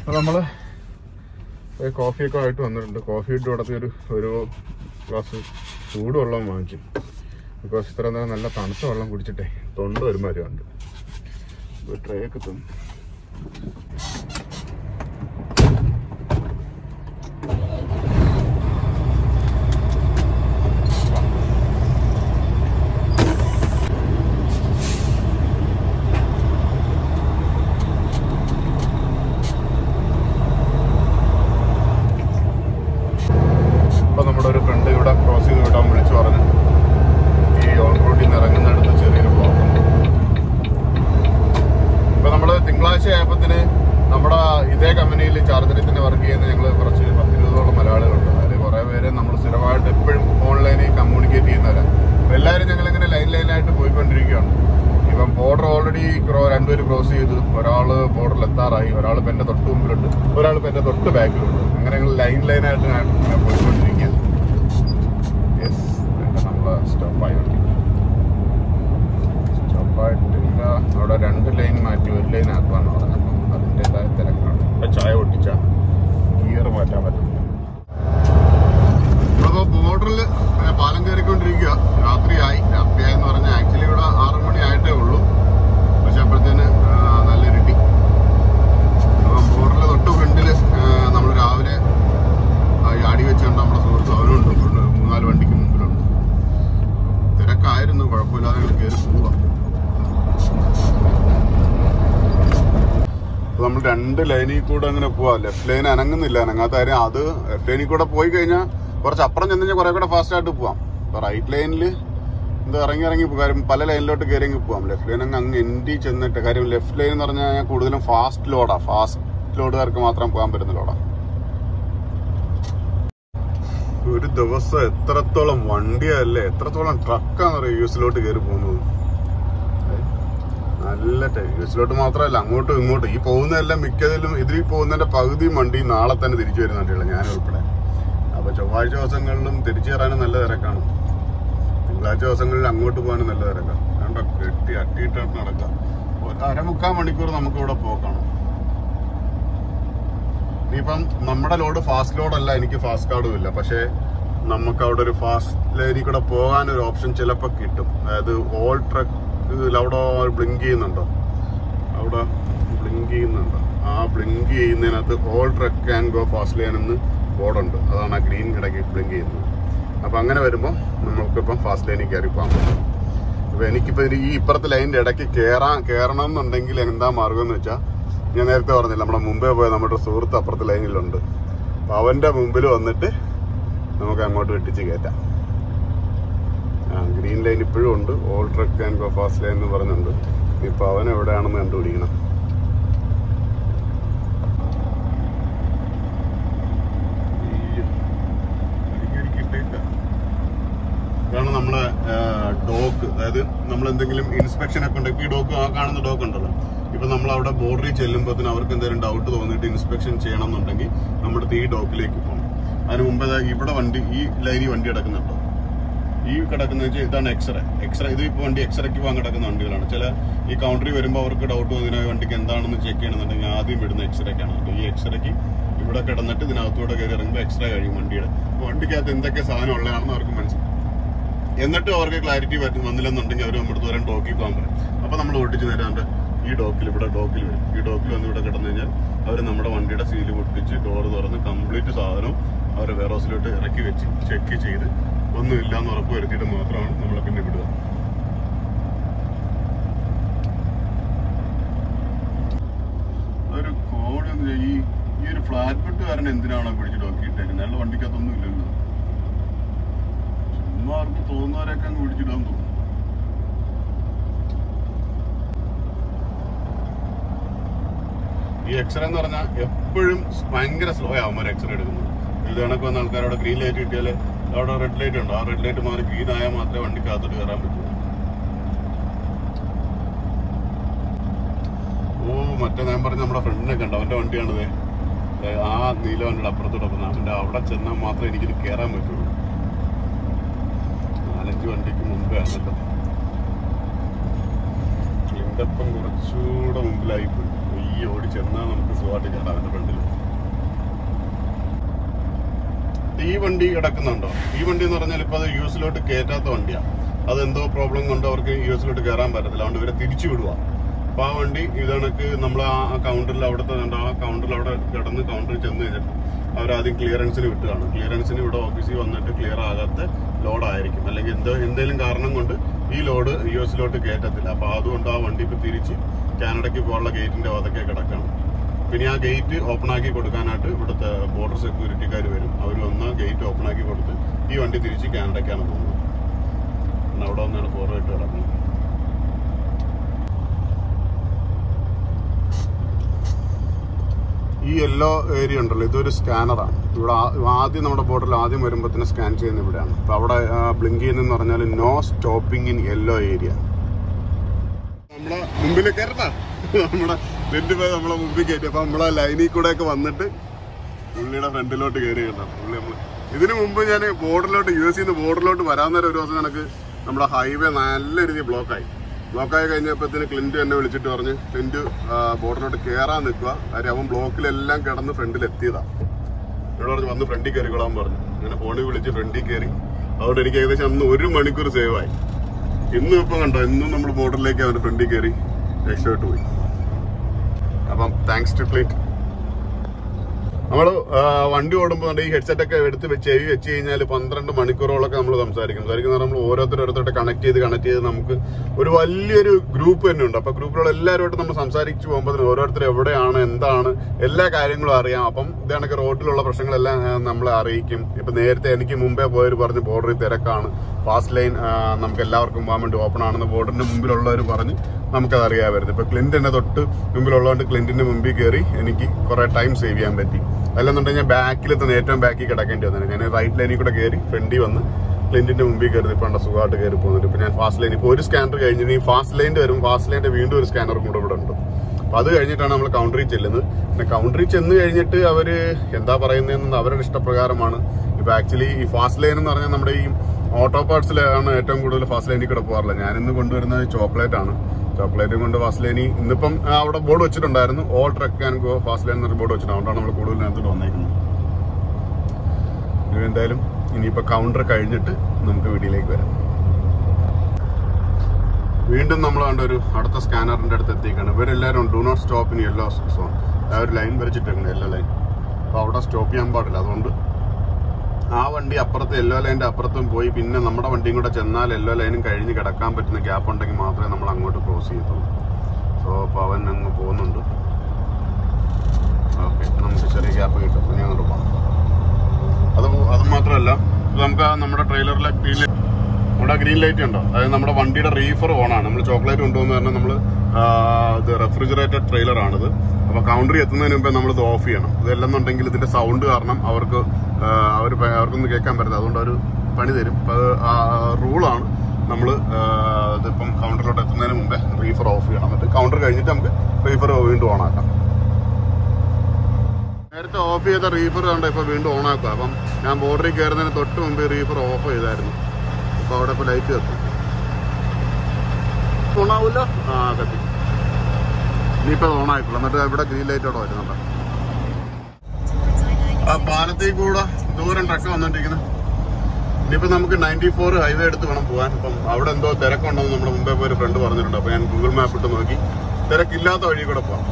Speaker 1: അപ്പോൾ നമ്മൾ കോഫിയൊക്കെ ആയിട്ട് വന്നിട്ടുണ്ട് കോഫി ഇട്ട് കൊടുത്ത് ഒരു ഒരു ഗ്ലാസ് ചൂടുവെള്ളം വാങ്ങിച്ചു ബിക്കോസ് ഇത്ര നേരം നല്ല തണുത്ത വെള്ളം കുടിച്ചിട്ടേ തൊണ്ട ഒരുമാതിരി ഉണ്ട് ഒരു ട്രേ ഒക്കെ തന്നു ഇപ്പൊ നമ്മുടെ ഒരു ഫ്രണ്ട് ഇവിടെ ക്രോസ് ചെയ്ത് വിടാൻ വിളിച്ചു പറഞ്ഞു ഈ ഓൺ റോഡിൽ നിന്ന് ഇറങ്ങുന്നിടത്ത് ചെറിയൊരു ബ്ലോക്ക് ഉണ്ട് ഇപ്പൊ നമ്മള് തിങ്കളാഴ്ച ആയപ്പത്തിന് നമ്മുടെ ഇതേ കമ്പനിയിൽ ചാർജറിൽ തന്നെ വർക്ക് ചെയ്യുന്ന ഞങ്ങൾ കുറച്ച് പത്തിരുപതോളം മലയാളികളുണ്ട് അതിൽ കുറെ പേര് നമ്മൾ സ്ഥിരമായിട്ട് എപ്പോഴും ഓൺലൈനിൽ കമ്മ്യൂണിക്കേറ്റ് ചെയ്യുന്നവരാ അപ്പൊ എല്ലാവരും ഞങ്ങൾ ഇങ്ങനെ ലൈൻ ലൈനായിട്ട് പോയിക്കൊണ്ടിരിക്കുകയാണ് ഇപ്പം ബോർഡർ ഓൾറെഡി രണ്ടുപേര് ക്രോസ് ചെയ്തു ഒരാള് ബോർഡറിൽ എത്താറായി ഒരാൾ ഇപ്പൊ എന്റെ തൊട്ട് മുമ്പിലുണ്ട് ഒരാൾ ഇപ്പൊ എന്റെ തൊട്ട് ബാക്കിലുണ്ട് അങ്ങനെ ഞങ്ങൾ ലൈൻ ലൈനായിട്ട് ഇങ്ങനെ പോയിക്കൊണ്ടിരിക്കുകയാണ് യെസ് നമ്മള് സ്റ്റോപ്പായി വണ്ടി സ്റ്റോപ്പായിട്ടില്ല അവിടെ രണ്ട് ലൈൻ മാറ്റി ഒരു ലൈൻ ആക്കുവാന്ന് പറഞ്ഞത് അപ്പം അതിൻ്റെതായ തിരക്കാണ് ഇപ്പൊ ചായ പൊട്ടിച്ച ഗിയർ മാറ്റാൻ പറ്റും ഇപ്പോൾ ബോർഡറിൽ പാലം കയറിക്കൊണ്ടിരിക്കുക രാത്രിയായി രാത്രിയായി എന്ന് പറഞ്ഞാൽ ആക്ച്വലി ഇവിടെ ആറ് മണി ആയിട്ടേ ഉള്ളൂ പക്ഷെ അപ്പോഴത്തേന് നല്ല ഇരുട്ടി അപ്പം ബോർഡറിൽ തൊട്ട് ഫ്രണ്ടിൽ നമ്മൾ രാവിലെ ആ യാടി വെച്ചുകൊണ്ട് നമ്മുടെ സുഹൃത്ത് അവനുണ്ട് ഫ്രണ്ട് മൂന്നാല് വണ്ടിക്ക് മുമ്പിലുണ്ട് തിരക്കായിരുന്നു കുഴപ്പമില്ലാതെ ഞങ്ങൾ കയറി പോവാം അപ്പൊ നമ്മൾ രണ്ട് ലൈനിൽ കൂടെ അങ്ങനെ പോവാ ലെഫ്റ്റ് ലൈൻ അനങ്ങുന്നില്ല അനങ്ങാത്ത കാര്യം അത് ലെഫ്റ്റ് ലൈനിൽ കൂടെ പോയി കഴിഞ്ഞാൽ കുറച്ച് അപ്പുറം ചെന്ന് കഴിഞ്ഞാൽ കുറെ കൂടെ ഫാസ്റ്റ് ആയിട്ട് പോവാം അപ്പൊ റൈറ്റ് ലൈനിൽ എന്താ ഇറങ്ങി ഇറങ്ങി പോ- കാര്യം പല ലൈനിലോട്ട് കയറി അങ്ങ് പോവാം ലെഫ്റ്റ് ലൈൻ അങ്ങ് അങ്ങ് എൻഡി ചെന്നിട്ട് കാര്യം ലെഫ്റ്റ് ലൈൻ എന്ന് പറഞ്ഞാൽ കഴിഞ്ഞാൽ കൂടുതലും ഫാസ്റ്റ് ലോഡാ ഫാസ്റ്റ് ലോഡുകാർക്ക് മാത്രം പോകാൻ പറ്റുന്ന ലോഡാ ഒരു ദിവസം എത്രത്തോളം വണ്ടിയല്ലേ എത്രത്തോളം ട്രക്കാന്ന് യു എസിലോട്ട് കയറി പോകുന്നത് ഏ? നല്ല യു എസിലോട്ട് മാത്രമല്ല അങ്ങോട്ടും ഇങ്ങോട്ടും ഈ പോകുന്നതെല്ലാം മിക്കതിലും ഇതിൽ പോകുന്നതിന്റെ പകുതി വണ്ടി നാളെ തന്നെ തിരിച്ചു വരുന്നുണ്ടല്ലോ ഞാൻ ഉൾപ്പെടെ അപ്പൊ ചൊവ്വാഴ്ച ദിവസങ്ങളിലും തിരിച്ചു കയറാനും നല്ല തിരക്കാണ് തിങ്കളാഴ്ച ദിവസങ്ങളിൽ അങ്ങോട്ട് പോകാനും നല്ല തിരക്കാണ് കണ്ടോ കെട്ടി അട്ടിയിട്ടാണ് നടക്കുക ഒരു അരമുക്കാൽ മണിക്കൂർ നമുക്ക് ഇവിടെ പോക്കാണ് ഇനിയിപ്പം നമ്മുടെ ലോഡ് ഫാസ്റ്റ് ലോഡ് അല്ല എനിക്ക് ഫാസ്റ്റ് കാർഡും ഇല്ല പക്ഷേ നമുക്ക് അവിടെ ഒരു ഫാസ്റ്റ് ലൈനിൽ കൂടെ പോകാൻ ഒരു ഓപ്ഷൻ ചിലപ്പോൾ കിട്ടും അതായത് ഓൾ ട്രക്ക് അവിടെ ബ്ലിങ്ക് ചെയ്യുന്നുണ്ടോ അവിടെ ബ്ലിങ്ക് ചെയ്യുന്നുണ്ടോ ആ ബ്ലിങ്ക് ചെയ്യുന്നതിനകത്ത് all truck can go fast lane എന്ന് ബോർഡുണ്ട് അതാണ് ആ ഗ്രീൻ ഇടയ്ക്ക് ബ്ലിങ്ക് ചെയ്യുന്നത് അപ്പം അങ്ങനെ വരുമ്പോൾ നമുക്കിപ്പം ഫാസ്റ്റ് ലൈനിൽ കയറി പോകാൻ പറ്റും അപ്പൊ എനിക്കിപ്പോ ഈ ഇപ്പുറത്തെ ലൈനിന്റെ ഇടയ്ക്ക് കേറാൻ കയറണം എന്നുണ്ടെങ്കിൽ എന്താ മാർഗം എന്ന് വെച്ചാൽ ഞാൻ നേരത്തെ പറഞ്ഞില്ല നമ്മുടെ മുമ്പേ പോയ നമ്മുടെ സുഹൃത്ത് അപ്പുറത്തെ ലൈനിലുണ്ട് അപ്പൊ അവന്റെ മുമ്പിൽ വന്നിട്ട് നമുക്ക് അങ്ങോട്ട് വെട്ടിച്ച് കയറ്റാം ആ ഗ്രീൻ ലൈൻ ഇപ്പോഴും ഉണ്ട് all truck and go fast lane എന്ന് പറഞ്ഞുണ്ട് ഇപ്പൊ അവൻ എവിടെയാണെന്ന് കണ്ടുപിടിക്കണം അയ്യോ. എനിക്ക് ഒരു കിട്ടിയില്ല. ഇതാണ് നമ്മുടെ ഡോക്ക് അതായത് നമ്മൾ എന്തെങ്കിലും ഇൻസ്പെക്ഷൻ ഒക്കെ ഉണ്ടെങ്കിൽ ഈ ഡോക്ക് ആ കാണുന്ന ഡോക്ക് ഉണ്ടല്ലോ ഇപ്പൊ നമ്മൾ അവിടെ ബോർഡറിൽ ചെല്ലുമ്പോഴത്തേന് അവർക്ക് എന്തെങ്കിലും ഡൗട്ട് തോന്നിയിട്ട് ഇൻസ്പെക്ഷൻ ചെയ്യണം എന്നുണ്ടെങ്കിൽ നമ്മുടെ ഈ ഡോക്കിലേക്ക് പോകണം അതിന് മുമ്പ് ദാ ഇവിടെ വണ്ടി ഈ ലൈനിൽ വണ്ടി കിടക്കുന്നുണ്ടോ ഈ കിടക്കുന്ന വെച്ചാൽ ഇതാണ് എക്സ്റേ എക്സ്റേ ഇത് ഇപ്പോൾ വണ്ടി എക്സ്റേക്ക് പോകാൻ കിടക്കുന്ന വണ്ടികളാണ് ചില ഈ കൗണ്ടറിൽ വരുമ്പോൾ അവർക്ക് ഡൗട്ട് തോന്നിയ വണ്ടിക്ക് എന്താണെന്ന് ചെക്ക് ചെയ്യണമെന്നുണ്ടെങ്കിൽ ആദ്യം വിടുന്ന എക്സ്റേക്കാണ് അപ്പോൾ ഈ എക്സ്റേക്ക് ഇവിടെ കിടന്നിട്ട് ഇതിനകത്തൂടെ കയറി ഇറങ്ങുമ്പോൾ എക്സ്റേ കഴിയും വണ്ടിയുടെ അപ്പോൾ വണ്ടിക്കകത്ത് എന്തൊക്കെ സാധനം ഉള്ളതാണെന്ന് അവർക്ക് മനസ്സിലാവും എന്നിട്ടും അവർക്ക് ക്ലാരിറ്റി പറ്റും വന്നില്ലെന്നുണ്ടെങ്കിൽ അവർ നമ്മുടെ ദൂരം ഡോക്കിൽ പോകാൻ പറയും അപ്പൊ നമ്മൾ ഓടിച്ച് നേരാണ്ട് ഈ ഡോക്കിൽ ഇവിടെ ഡോക്കിൽ വരും ഈ ഡോക്കിൽ വന്ന് ഇവിടെ കിടന്നു കഴിഞ്ഞാൽ അവർ നമ്മുടെ വണ്ടിയുടെ സീല് പൊട്ടിച്ച് ഡോർ തുറന്ന് കംപ്ലീറ്റ് സാധനം അവർ വെയർ ഹൗസിലോട്ട് ഇറക്കി വെച്ച് ചെക്ക് ചെയ്ത് ഒന്നുമില്ല എന്ന് ഉറപ്പ് വരുത്തിയിട്ട് മാത്രമാണ് നമ്മളെ പിന്നെ വിടുക ഒരു കോഡ് എന്ന് ഈ ഈ ഒരു ഫ്ലാറ്റ് ബെഡ് കാരണം എന്തിനാണോ പിടിച്ച് ഡോക്കിയിട്ടേക്കുന്നത് അയാളുടെ വണ്ടിക്കകത്തൊന്നും ഇല്ലല്ലോ ചുമ്മാ അവർക്ക് തോന്നുന്നവരൊക്കെ അങ്ങ് പിടിച്ചിടാൻ തോന്നും ഈ എക്സ്റേ എന്ന് പറഞ്ഞാൽ എപ്പോഴും ഭയങ്കര സ്ലോ ആവും ഒരു എക്സ്റേ എടുക്കുന്നത് ഇത് കണക്ക് വന്ന ആൾക്കാരോട് ഗ്രീൻ ലൈറ്റ് കിട്ടിയാൽ അവിടെ റെഡ് ലൈറ്റ് ഉണ്ട് ആ റെഡ് ലൈറ്റ് മാറി ഗ്രീൻ ആയാൽ മാത്രമേ വണ്ടിക്കകത്തോട്ട് കയറാൻ പറ്റൂ ഓ മറ്റേ ഞാൻ പറഞ്ഞ നമ്മുടെ ഫ്രണ്ടിനെ കണ്ടു അവന്റെ വണ്ടിയാണിത് ദേ, ആ നീല വണ്ടിയുടെ അപ്പുറത്തോട്ട് അപ്പം അവന്റെ അവിടെ ചെന്നാൽ മാത്രമേ എനിക്കിത് കയറാൻ പറ്റുള്ളൂ നാലഞ്ച് വണ്ടിക്ക് മുമ്പേ ആണല്ലോ ലിങ്കപ്പം കുറച്ചുകൂടെ മുമ്പിലായി പോയി പയ്യെ ഓടി ചെന്നാൽ നമുക്ക് സുഖമായിട്ട് കയറാം അതിന്റെ ഫ്രണ്ടിൽ ഈ വണ്ടി കിടക്കുന്നുണ്ടോ ഈ വണ്ടി എന്ന് പറഞ്ഞാൽ ഇപ്പൊ അത് യു എസിലോട്ട് കയറ്റാത്ത വണ്ടിയാണ് അതെന്തോ പ്രോബ്ലം കൊണ്ട് അവർക്ക് യു എസിലോട്ട് കയറാൻ പറ്റത്തില്ല അതുകൊണ്ട് ഇവരെ തിരിച്ചു വിടുക അപ്പൊ ആ വണ്ടി ഇതണക്ക് നമ്മൾ ആ കൗണ്ടറിൽ അവിടുത്തെ കണ്ട ആ കൗണ്ടറിൽ അവിടെ കിടന്ന് കൗണ്ടറിൽ ചെന്ന് കഴിഞ്ഞിട്ട് അവരാദ്യം ക്ലിയറൻസിന് വിട്ടുകയാണ് ക്ലിയറൻസിന് ഇവിടെ ഓഫീസിൽ വന്നിട്ട് ക്ലിയർ ആകാത്ത ലോഡ് ആയിരിക്കും അല്ലെങ്കിൽ എന്തോ എന്തെങ്കിലും കാരണം കൊണ്ട് ഈ ലോഡ് യു എസിലോട്ട് കയറ്റത്തില്ല അപ്പൊ അതുകൊണ്ട് ആ വണ്ടി ഇപ്പൊ തിരിച്ച് കാനഡയ്ക്ക് പോകാനുള്ള ഗേറ്റിന്റെ അതൊക്കെ കിടക്കണം പിന്നെ ആ ഗേറ്റ് ഓപ്പൺ ആക്കി കൊടുക്കാനായിട്ട് ഇവിടുത്തെ ബോർഡർ സെക്യൂരിറ്റിക്കാർ വരും അവർ വന്ന് ഗേറ്റ് ഓപ്പൺ ആക്കി കൊടുത്ത് ഈ വണ്ടി തിരിച്ച് കാനഡയ്ക്കാണ് പോകുന്നത് പിന്നെ അവിടെ വന്നാണ് ഫോർവേഡ് കിടക്കുന്നത് ഈ യെല്ലോ ഏരിയ ഉണ്ടല്ലോ ഇതൊരു സ്കാനറാണ് ഇവിടെ ആ- ആദ്യം നമ്മുടെ ബോർഡറിൽ ആദ്യം വരുമ്പോൾ തന്നെ സ്കാൻ ചെയ്യുന്ന ഇവിടെയാണ് അപ്പൊ അവിടെ ബ്ലിങ്ക് ചെയ്യുന്നതെന്ന് പറഞ്ഞാൽ no stopping in yellow area നമ്മളെ മുമ്പിൽ കയറട്ടാ നമ്മുടെ രണ്ട് പേര് നമ്മളെ മുമ്പിൽ കയറ്റി അപ്പൊ നമ്മളെ ലൈനിൽ കൂടെ ഒക്കെ വന്നിട്ട് പുള്ളിയുടെ ഫ്രണ്ടിലോട്ട് കയറി കേട്ടോ പുള്ളി നമ്മള് ഇതിനു മുമ്പ് ഞാൻ ബോർഡറിലോട്ട് യു എസ് നിന്ന് ബോർഡറിലോട്ട് വരാൻ നേരം ഒരു ദിവസം എനിക്ക് നമ്മുടെ ഹൈവേ നല്ല രീതിയിൽ ബ്ലോക്കായി ബ്ലോക്കായി കഴിഞ്ഞപ്പോഴത്തേന് ക്ലിന്റ് എന്നെ വിളിച്ചിട്ട് പറഞ്ഞ് ക്ലിന്റ് ബോർഡറിലോട്ട് കയറാൻ നിൽക്കുക കാര്യം അവൻ ബ്ലോക്കിലെല്ലാം കിടന്ന് ഫ്രണ്ടിൽ എത്തിയതാ എന്നോട് പറഞ്ഞു വന്ന് ഫ്രണ്ടിൽ കയറിക്കൊള്ളാൻ പറഞ്ഞു അങ്ങനെ ഫോണിൽ വിളിച്ച് ഫ്രണ്ടിൽ കയറി അതുകൊണ്ട് എനിക്ക് ഏകദേശം അന്ന് ഒരു മണിക്കൂർ സേവ് ആയി ഇന്നും ഇപ്പൊ കണ്ടോ ഇന്നും നമ്മൾ ബോർഡറിലേക്ക് അവന്റെ ഫ്രണ്ടിൽ കയറി രക്ഷപ്പെട്ടു പോയി അപ്പം താങ്ക്സ് ടു ക്ലിറ്റ് നമ്മൾ വണ്ടി ഓടുമ്പോൾ ഈ ഹെഡ്സെറ്റ് ഒക്കെ എടുത്ത് വെച്ച് ചെവി വെച്ച് കഴിഞ്ഞാൽ പന്ത്രണ്ട് മണിക്കൂറോളൊക്കെ നമ്മൾ സംസാരിക്കും സംസാരിക്കുന്ന നമ്മൾ ഓരോരുത്തർ ഓരോരുത്തരുടെ കണക്ട് ചെയ്ത് കണക്ട് ചെയ്ത് നമുക്ക് ഒരു വലിയൊരു ഗ്രൂപ്പ് തന്നെ ഉണ്ട് അപ്പൊ ഗ്രൂപ്പിലുള്ള എല്ലാവരുമായിട്ട് നമ്മൾ സംസാരിച്ച് പോകുമ്പോൾ ഓരോരുത്തർ എവിടെയാണ് എന്താണ് എല്ലാ കാര്യങ്ങളും അറിയാം അപ്പം ഇതാണൊക്കെ റോഡിലുള്ള പ്രശ്നങ്ങളെല്ലാം ആ, നമ്മളെ അറിയിക്കും ഇപ്പൊ നേരത്തെ എനിക്ക് മുമ്പേ പോയവർ പറഞ്ഞ് ബോർഡറിൽ തിരക്കാണ് ഫാസ്റ്റ് ലൈൻ നമുക്ക് എല്ലാവർക്കും പോകാൻ വേണ്ടി ഓപ്പൺ ആണെന്ന് ബോർഡറിന്റെ മുമ്പിലുള്ളവർ പറഞ്ഞ് നമുക്കത് അറിയാമായിരുന്നു ഇപ്പൊ ക്ലിന്റ് എന്നെ തൊട്ട് മുമ്പിലുള്ളതുകൊണ്ട് ക്ലിന്റിന്റെ മുമ്പിൽ കയറി എനിക്ക് കുറെ ടൈം സേവ് ചെയ്യാൻ പറ്റി അല്ലെന്നുണ്ടെങ്കിൽ ബാക്കിൽ തന്നെ ഏറ്റവും ബാക്കിൽ കിടക്കേണ്ടി വന്നത് ഞാൻ റൈറ്റ് ലൈനിൽ കൂടെ കയറി ഫ്രണ്ടിൽ വന്ന് ക്ലിന്റിന്റെ മുമ്പിൽ കയറി ഇപ്പൊ സുഖമായിട്ട് കയറി പോകുന്നുണ്ട് ഇപ്പൊ ഞാൻ ഫാസ്റ്റ് ലൈൻ ഇപ്പൊ ഒരു സ്കാനർ കഴിഞ്ഞ് ഈ ഫാസ്റ്റ് ലൈനിന്റെ വരും ഫാസ്റ്റ് ലൈനിന്റെ വീണ്ടും ഒരു സ്കാനർ കൂടെ ഇവിടെ ഉണ്ട് അപ്പൊ അത് കഴിഞ്ഞിട്ടാണ് നമ്മൾ കൗണ്ടറിൽ ചെല്ലുന്നത് പിന്നെ കൗണ്ടറിൽ ചെന്ന് കഴിഞ്ഞിട്ട് അവര് എന്താ പറയുന്നതെന്ന് അവരുടെ ഇഷ്ടപ്രകാരമാണ് ഇപ്പൊ ആക്ച്വലി ഈ ഫാസ്റ്റ് ലൈൻ എന്ന് പറഞ്ഞാൽ നമ്മുടെ ഈ ഓട്ടോ പാർട്സിലാണ് ഏറ്റവും കൂടുതൽ ഫാസ്റ്റ് ലൈനിൽ കൂടെ പോകാറില്ല ഞാൻ ഇന്ന് കൊണ്ടുവരുന്നത് ചോക്ലേറ്റ് ആണ് ചോക്ലേറ്റും കൊണ്ട് ഫാസ്റ്റ് ലൈനി ഇന്നിപ്പം ആ, അവിടെ ബോർഡ് വെച്ചിട്ടുണ്ടായിരുന്നു all truck and go fast lane എന്നൊരു ബോർഡ് വെച്ചിട്ടുണ്ട് അതുകൊണ്ടാണ് നമ്മൾ കൂടുതൽ അതിനകത്ത് വന്നേക്കുന്നത് ഇനി എന്തായാലും ഇനിയിപ്പോ കൗണ്ടർ കഴിഞ്ഞിട്ട് നമുക്ക് വീട്ടിലേക്ക് വരാം വീണ്ടും നമ്മൾ കണ്ട ഒരു അടുത്ത സ്കാനറിന്റെ അടുത്ത് എത്തിക്കാണ് ഇവരെല്ലാവരും do not stop in yellow zone ആ ഒരു ലൈൻ വരച്ചിട്ടുണ്ട് യെല്ലോ ലൈൻ അപ്പൊ അവിടെ സ്റ്റോപ്പ് ചെയ്യാൻ പാടില്ല അതുകൊണ്ട് ആ വണ്ടി അപ്പുറത്ത് യെല്ലോ ലൈനിന്റെ അപ്പുറത്തും പോയി പിന്നെ നമ്മുടെ വണ്ടിയും കൂടെ ചെന്നാൽ യെല്ലോ ലൈനും കഴിഞ്ഞ് കിടക്കാൻ പറ്റുന്ന ഗ്യാപ്പ് ഉണ്ടെങ്കിൽ മാത്രമേ നമ്മൾ അങ്ങോട്ട് ക്രോസ് ചെയ്യത്തുള്ളൂ സോ അപ്പൊ അവൻ അങ്ങ് പോകുന്നുണ്ട് ഓക്കെ നമുക്ക് ചെറിയ ഗ്യാപ്പ് കിട്ടും അപ്പൊ ഞാൻ അങ്ങോട്ട് പോകാം അത് അത് മാത്രമല്ല ഇത് നമുക്ക് ആ നമ്മുടെ ട്രെയിലറിലെ ഗ്രീൻ ലൈറ്റ് നമ്മുടെ ഗ്രീൻ ലൈറ്റ് ഉണ്ടോ അതായത് നമ്മുടെ വണ്ടിയുടെ റീഫർ ഓൺ ആണ് നമ്മൾ ചോക്ലേറ്റ് കൊണ്ടുവന്ന് പറഞ്ഞാൽ നമ്മൾ ഇത് റെഫ്രിജറേറ്റഡ് ട്രെയിലർ ആണിത് അപ്പൊ കൗണ്ടറി എത്തുന്നതിന് മുമ്പേ നമ്മൾ ഇത് ഓഫ് ചെയ്യണം ഇതല്ലെന്നുണ്ടെങ്കിൽ ഇതിന്റെ സൗണ്ട് കാരണം അവർക്ക് അവർ അവർക്കൊന്നും കേൾക്കാൻ പറ്റില്ല അതുകൊണ്ട് അവർ പണി തരും അപ്പൊ അത് റൂളാണ് നമ്മൾ ഇതിപ്പം കൗണ്ടറിലോട്ട് എത്തുന്നതിന് മുമ്പേ റീഫർ ഓഫ് ചെയ്യണം എന്നിട്ട് കൗണ്ടർ കഴിഞ്ഞിട്ട് നമുക്ക് റീഫർ വീണ്ടും ഓൺ ആക്കാം നേരത്തെ ഓഫ് ചെയ്ത റീഫർ കണ്ട ഇപ്പൊ വീണ്ടും ഓൺ ആക്കുക അപ്പം ഞാൻ ബോർഡറിൽ കയറുന്നതിന് തൊട്ട് മുമ്പ് റീഫർ ഓഫ് ചെയ്തായിരുന്നു അപ്പൊ അവിടെ ഇപ്പൊ ലൈറ്റ് കത്തും ഓണാവില്ല ആ കത്തി ഇനിയിപ്പോ ഓൺ ആയിക്കോളൂ എന്നിട്ട് ഇവിടെ ഗ്രീൻ ലൈറ്റ് അവിടെ വരുന്നുണ്ട് ആ പാലത്തിൽ കൂടെ ദൂരം ട്രക്ക് വന്നോണ്ടിരിക്കുന്നത് ഇനിയിപ്പോ നമുക്ക് നയൻറ്റി ഫോർ ഹൈവേ എടുത്ത് വേണം പോകാൻ അപ്പം അവിടെ എന്തോ തിരക്കുണ്ടെന്ന് നമ്മുടെ മുമ്പേ പോയി ഒരു ഫ്രണ്ട് പറഞ്ഞിട്ടുണ്ട് അപ്പൊ ഞാൻ ഗൂഗിൾ മാപ്പ് ഇട്ട് നോക്കി തിരക്കില്ലാത്ത വഴി കൂടെ പോകാം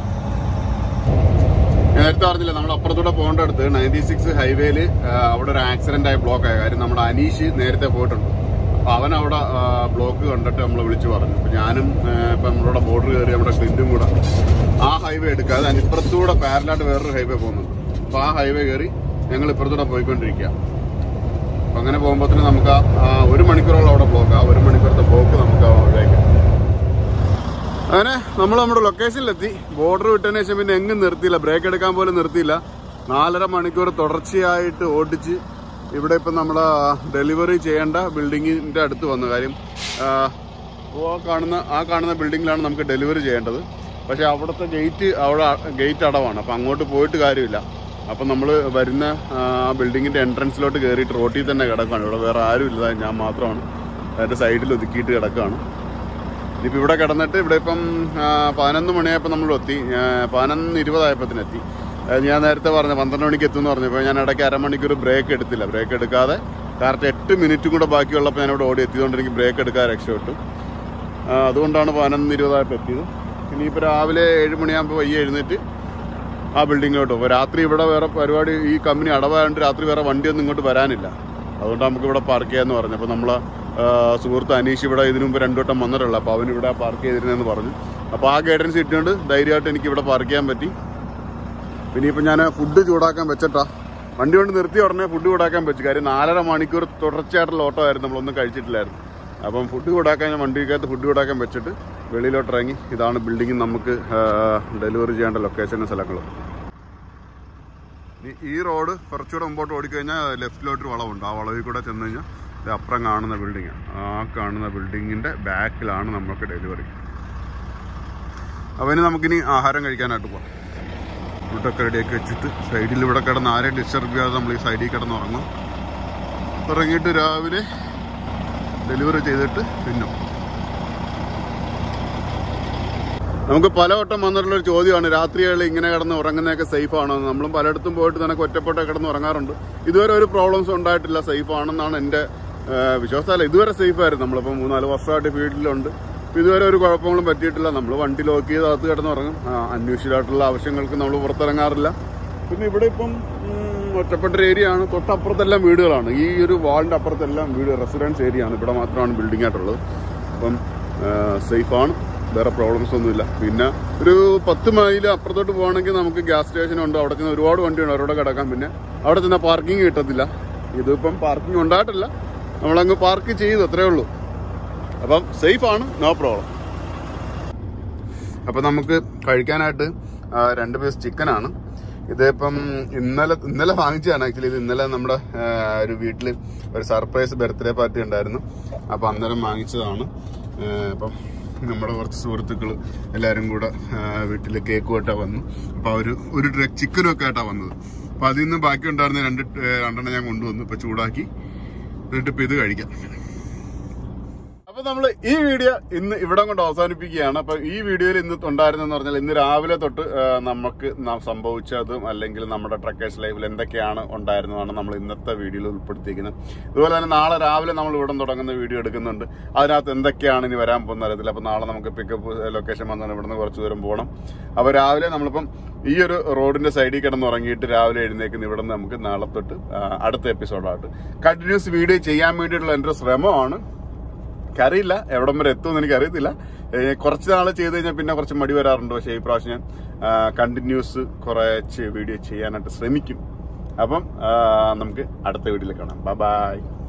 Speaker 1: ഞാൻ നേരത്തെ പറഞ്ഞില്ല നമ്മൾ അപ്പുറത്തൂടെ പോകേണ്ട അടുത്ത് നയൻറ്റി സിക്സ് ഹൈവേയില് അവിടെ ഒരു ആക്സിഡന്റ് ആയ ബ്ലോക്ക് ആയ കാര്യം നമ്മുടെ അനീഷ് നേരത്തെ പോയിട്ടുണ്ട് അപ്പൊ അവൻ അവിടെ ബ്ലോക്ക് കണ്ടിട്ട് നമ്മളെ വിളിച്ചു പറഞ്ഞു അപ്പൊ ഞാനും ആ, ഇപ്പൊ നമ്മളുടെ ബോർഡർ കയറി നമ്മുടെ ക്ലിന്റും കൂടെ ആ ഹൈവേ എടുക്കാതെ അതിന് ഇപ്പുറത്തൂടെ പാരലായിട്ട് വേറൊരു ഹൈവേ പോകുന്നുണ്ട് അപ്പൊ ആ ഹൈവേ കയറി ഞങ്ങൾ ഇപ്പുറത്തൂടെ പോയിക്കൊണ്ടിരിക്കുക അപ്പൊ അങ്ങനെ പോകുമ്പോഴത്തേന് നമുക്ക് ആ- ആ ഒരു മണിക്കൂറോളം അവിടെ ബ്ലോക്ക് ആ ഒരു മണിക്കൂറത്തെ ബ്ലോക്ക് നമുക്ക് ആ ഒഴിവാക്കാം അങ്ങനെ നമ്മൾ നമ്മുടെ ലൊക്കേഷനിലെത്തി ബോർഡർ വിട്ടതിന് ശേഷം പിന്നെ എങ്ങും നിർത്തിയില്ല ബ്രേക്ക് എടുക്കാൻ പോലും നിർത്തിയില്ല നാലര മണിക്കൂർ തുടർച്ചയായിട്ട് ഓടിച്ച് ഇവിടെ ഇപ്പം നമ്മൾ ഡെലിവറി ചെയ്യേണ്ട ബിൽഡിങ്ങിന്റെ അടുത്ത് വന്നു കാര്യം ആ, ആ കാണുന്ന ആ കാണുന്ന ബിൽഡിങ്ങിലാണ് നമുക്ക് ഡെലിവറി ചെയ്യേണ്ടത് പക്ഷെ അവിടുത്തെ ഗേറ്റ് അവിടെ ഗേറ്റ് അടവാണ് അപ്പം അങ്ങോട്ട് പോയിട്ട് കാര്യമില്ല അപ്പം നമ്മൾ വരുന്ന ആ ബിൽഡിങ്ങിന്റെ എൻട്രൻസിലോട്ട് കയറിയിട്ട് റോട്ടിൽ തന്നെ കിടക്കുകയാണ് ഇവിടെ വേറെ ആരും ഇല്ല ഞാൻ മാത്രമാണ് അതിന്റെ സൈഡിൽ ഒതുക്കിയിട്ട് കിടക്കുകയാണ് ഇനിയിപ്പോൾ ഇവിടെ കിടന്നിട്ട് ഇവിടെ ഇപ്പം ആ, പതിനൊന്ന് മണിയായപ്പോൾ നമ്മൾ എത്തി ആ, പതിനൊന്ന് ഇരുപതായപ്പത്തിനെത്തി ആ, ഞാൻ നേരത്തെ പറഞ്ഞു പന്ത്രണ്ട് മണിക്ക് എത്തുമെന്ന് പറഞ്ഞപ്പോൾ ഞാൻ ഇടയ്ക്ക് അരമണിക്കൂർ ബ്രേക്ക് എടുത്തില്ല ബ്രേക്ക് എടുക്കാതെ കറക്റ്റ് എട്ട് മിനിറ്റും കൂടെ ബാക്കിയുള്ളപ്പോൾ ഞാനിവിടെ ഓടി എത്തിയതുകൊണ്ട് എനിക്ക് ബ്രേക്ക് എടുക്കാൻ രക്ഷപ്പെട്ടു ആ, അതുകൊണ്ടാണ് പതിനൊന്ന് ഇരുപതായപ്പോൾ എത്തിയത് ഇനിയിപ്പോൾ രാവിലെ ഏഴ് മണിയാകുമ്പോൾ വയ്യ എഴുന്നേറ്റ് ആ ബിൽഡിങ്ങിലോട്ട് അപ്പോൾ രാത്രി ഇവിടെ വേറെ പരിപാടി ഈ കമ്പനി അടവായതുകൊണ്ട് രാത്രി വേറെ വണ്ടിയൊന്നും ഇങ്ങോട്ട് വരാനില്ല അതുകൊണ്ട് നമുക്ക് ഇവിടെ പാർക്ക് ചെയ്യാമെന്ന് പറഞ്ഞു അപ്പോൾ നമ്മളെ ആ, സുഹൃത്ത് അനീഷ് ഇവിടെ ഇതിനു മുമ്പ് രണ്ടു വട്ടം വന്നിട്ടുള്ള അപ്പോൾ അവൻ ഇവിടെ പാർക്ക് ചെയ്തിരുന്നെന്ന് പറഞ്ഞു അപ്പോൾ ആ ഗൈഡൻസ് ഇട്ടുകൊണ്ട് ധൈര്യമായിട്ട് എനിക്ക് ഇവിടെ പാർക്ക് ചെയ്യാൻ പറ്റി പിന്നെ ഇപ്പം ഞാൻ ഫുഡ് ചൂടാക്കാൻ വെച്ചിട്ടാ വണ്ടി കൊണ്ട് നിർത്തി ഉടനെ ഫുഡ് ചൂടാക്കാൻ വെച്ചു കാര്യം നാലര മണിക്കൂർ തുടർച്ചയായിട്ടുള്ള ഓട്ടോ ആയിരുന്നു നമ്മളൊന്നും കഴിച്ചിട്ടില്ലായിരുന്നു അപ്പം ഫുഡ് ചൂടാക്കാൻ ഞാൻ വണ്ടിക്കകത്ത് ഫുഡ് ചൂടാക്കാൻ വെച്ചിട്ട് വെളിയിലോട്ട് ഇറങ്ങി ഇതാണ് ബിൽഡിംഗ് നമുക്ക് ഡെലിവറി ചെയ്യേണ്ട ലൊക്കേഷനും സ്ഥലങ്ങളും ഈ- ഈ റോഡ് കുറച്ചുകൂടെ മുമ്പോട്ട് ഓടിക്കഴിഞ്ഞാൽ ലെഫ്റ്റിലോട്ടൊരു വളവുണ്ട് ആ വളവിൽ കൂടെ ചെന്ന് കഴിഞ്ഞാൽ ഇത് അപ്പുറം കാണുന്ന ബിൽഡിംഗ് ആ കാണുന്ന ബിൽഡിങ്ങിന്റെ ബാക്കിലാണ് നമുക്ക് ഡെലിവറി അപ്പോൾ ഇനി നമുക്കിനി ആഹാരം കഴിക്കാനായിട്ട് പോകാം ഫുഡൊക്കെ റെഡിയാക്കി വെച്ചിട്ട് സൈഡിൽ ഇവിടെ കിടന്ന് ആരെയും ഡിസ്റ്റർബ് ചെയ്യാതെ നമ്മൾ ഈ സൈഡിൽ കിടന്ന് ഉറങ്ങും ഉറങ്ങിയിട്ട് രാവിലെ ഡെലിവറി ചെയ്തിട്ട് തിന്നും നമുക്ക് പലവട്ടം വന്നിട്ടുള്ള ഒരു ചോദ്യമാണ് രാത്രികളിൽ ഇങ്ങനെ കിടന്ന് ഉറങ്ങുന്നതൊക്കെ സേഫ് ആണോ എന്ന് നമ്മളും പലയിടത്തും പോയിട്ട് തന്നെ ഒറ്റപ്പെട്ട കിടന്ന് ഉറങ്ങാറുണ്ട് ഇതുവരെ ഒരു പ്രോബ്ലംസ് ഉണ്ടായിട്ടില്ല സേഫ് ആണെന്നാണ് എൻ്റെ ആ, വിശ്വാസമല്ല ഇതുവരെ സേഫ് ആയിരുന്നു നമ്മളിപ്പോൾ മൂന്നാല് വർഷമായിട്ട് ഫീൽഡിലുണ്ട് ഇപ്പൊ ഇതുവരെ ഒരു കുഴപ്പങ്ങളും പറ്റിയിട്ടില്ല നമ്മൾ വണ്ടി ലോക്ക് ചെയ്ത് അകത്ത് കിടന്നുറങ്ങും അന്വേഷിച്ചിട്ടുള്ള ആവശ്യങ്ങൾക്ക് നമ്മൾ പുറത്തിറങ്ങാറില്ല പിന്നെ ഇവിടെ ഇപ്പം ഉം, ഒറ്റപ്പെട്ട ഒരു ഏരിയ ആണ് തൊട്ടപ്പുറത്തെല്ലാം വീടുകളാണ് ഈ ഒരു വാളിന്റെ അപ്പുറത്തെല്ലാം വീട് റെസിഡൻസ് ഏരിയ ആണ് ഇവിടെ മാത്രമാണ് ബിൽഡിംഗ് ആയിട്ടുള്ളത് അപ്പം സേഫ് ആണ് വേറെ പ്രോബ്ലംസ് ഒന്നുമില്ല പിന്നെ ഒരു പത്ത് മൈൽ അപ്പുറത്തോട്ട് പോകണമെങ്കിൽ നമുക്ക് ഗ്യാസ് സ്റ്റേഷൻ ഉണ്ട് അവിടെ ചെന്ന് ഒരുപാട് വണ്ടിയുണ്ട് അവരോട് കിടക്കാം പിന്നെ അവിടെ ചെന്നാൽ പാർക്കിംഗ് കിട്ടത്തില്ല ഇതിപ്പം പാർക്കിംഗ് ഉണ്ടായിട്ടില്ല നമ്മളങ്ങ് പാർക്ക് ചെയ്തു അത്രേ ഉള്ളൂ അപ്പം സേഫ് ആണ് നോ പ്രോബ്ലം അപ്പം നമുക്ക് കഴിക്കാനായിട്ട് ആ, രണ്ട് പീസ് ചിക്കനാണ് ഇതിപ്പം ഇന്നലെ ഇന്നലെ വാങ്ങിച്ചതാണ് ആക്ച്വലി ഇത് ഇന്നലെ നമ്മുടെ ആ, ഒരു വീട്ടിൽ ഒരു സർപ്രൈസ് ബർത്ത്ഡേ പാർട്ടി ഉണ്ടായിരുന്നു അപ്പം അന്നേരം വാങ്ങിച്ചതാണ് ആ, അപ്പം നമ്മുടെ കുറച്ച് സുഹൃത്തുക്കൾ എല്ലാവരും കൂടെ വീട്ടിൽ കേക്കുമായിട്ടാണ് വന്നു അപ്പോൾ അവർ ഒരു ട്രക്ക് ചിക്കനും ഒക്കെ ആയിട്ടാണ് വന്നത് അപ്പം അതിൽ നിന്ന് ബാക്കി ഉണ്ടായിരുന്ന രണ്ട് ട്- രണ്ടെണ്ണം ഞാൻ കൊണ്ടുവന്നു ഇപ്പം ചൂടാക്കി എന്നിട്ട് ഇപ്പം ഇത് കഴിക്കാം അപ്പൊ നമ്മൾ ഈ വീഡിയോ ഇന്ന് ഇവിടെ കൊണ്ട് അവസാനിപ്പിക്കുകയാണ് അപ്പൊ ഈ വീഡിയോയിൽ ഇന്ന് ഉണ്ടായിരുന്നെന്ന് പറഞ്ഞാൽ ഇന്ന് രാവിലെ തൊട്ട് ആ, നമുക്ക് ന- സംഭവിച്ചതും അല്ലെങ്കിൽ നമ്മുടെ ട്രക്കേഴ്സ് ലൈഫിൽ എന്തൊക്കെയാണ് ഉണ്ടായിരുന്നതാണ് നമ്മൾ ഇന്നത്തെ വീഡിയോയിൽ ഉൾപ്പെടുത്തിയിരിക്കുന്നത് അതുപോലെ തന്നെ നാളെ രാവിലെ നമ്മൾ ഇവിടെ തുടങ്ങുന്ന വീഡിയോ എടുക്കുന്നുണ്ട് അതിനകത്ത് എന്തൊക്കെയാണ് ഇനി വരാൻ പോകുന്ന അറിയത്തില്ല അപ്പൊ നാളെ നമുക്ക് പിക്കപ്പ് ലൊക്കേഷൻ വന്നാൽ ഇവിടുന്ന് കുറച്ച് ദൂരം പോകണം അപ്പൊ രാവിലെ നമ്മളിപ്പം ഈ ഒരു റോഡിന്റെ സൈഡിൽ കിടന്ന് ഉറങ്ങിയിട്ട് രാവിലെ എഴുന്നേക്കുന്ന ഇവിടെ നിന്ന് നമുക്ക് നാളെ തൊട്ട് ആ, അടുത്ത എപ്പിസോഡായിട്ട് കണ്ടിന്യൂസ് വീഡിയോ ചെയ്യാൻ വേണ്ടിയിട്ടുള്ള എൻ്റെ ഒരു ശ്രമമാണ് എനിക്കറിയില്ല എവിടം വരെ എത്തുമെന്ന് എനിക്ക് അറിയത്തില്ല ഏഹ് കുറച്ച് നാള് ചെയ്ത് കഴിഞ്ഞാൽ പിന്നെ കുറച്ച് മടി വരാറുണ്ട് പക്ഷേ ഈ പ്രാവശ്യം ഞാൻ കണ്ടിന്യൂസ് കുറച്ച് വീഡിയോ ചെയ്യാനായിട്ട് ശ്രമിക്കും അപ്പം ആ, നമുക്ക് അടുത്ത വീഡിയോയിൽ കാണാം ബൈ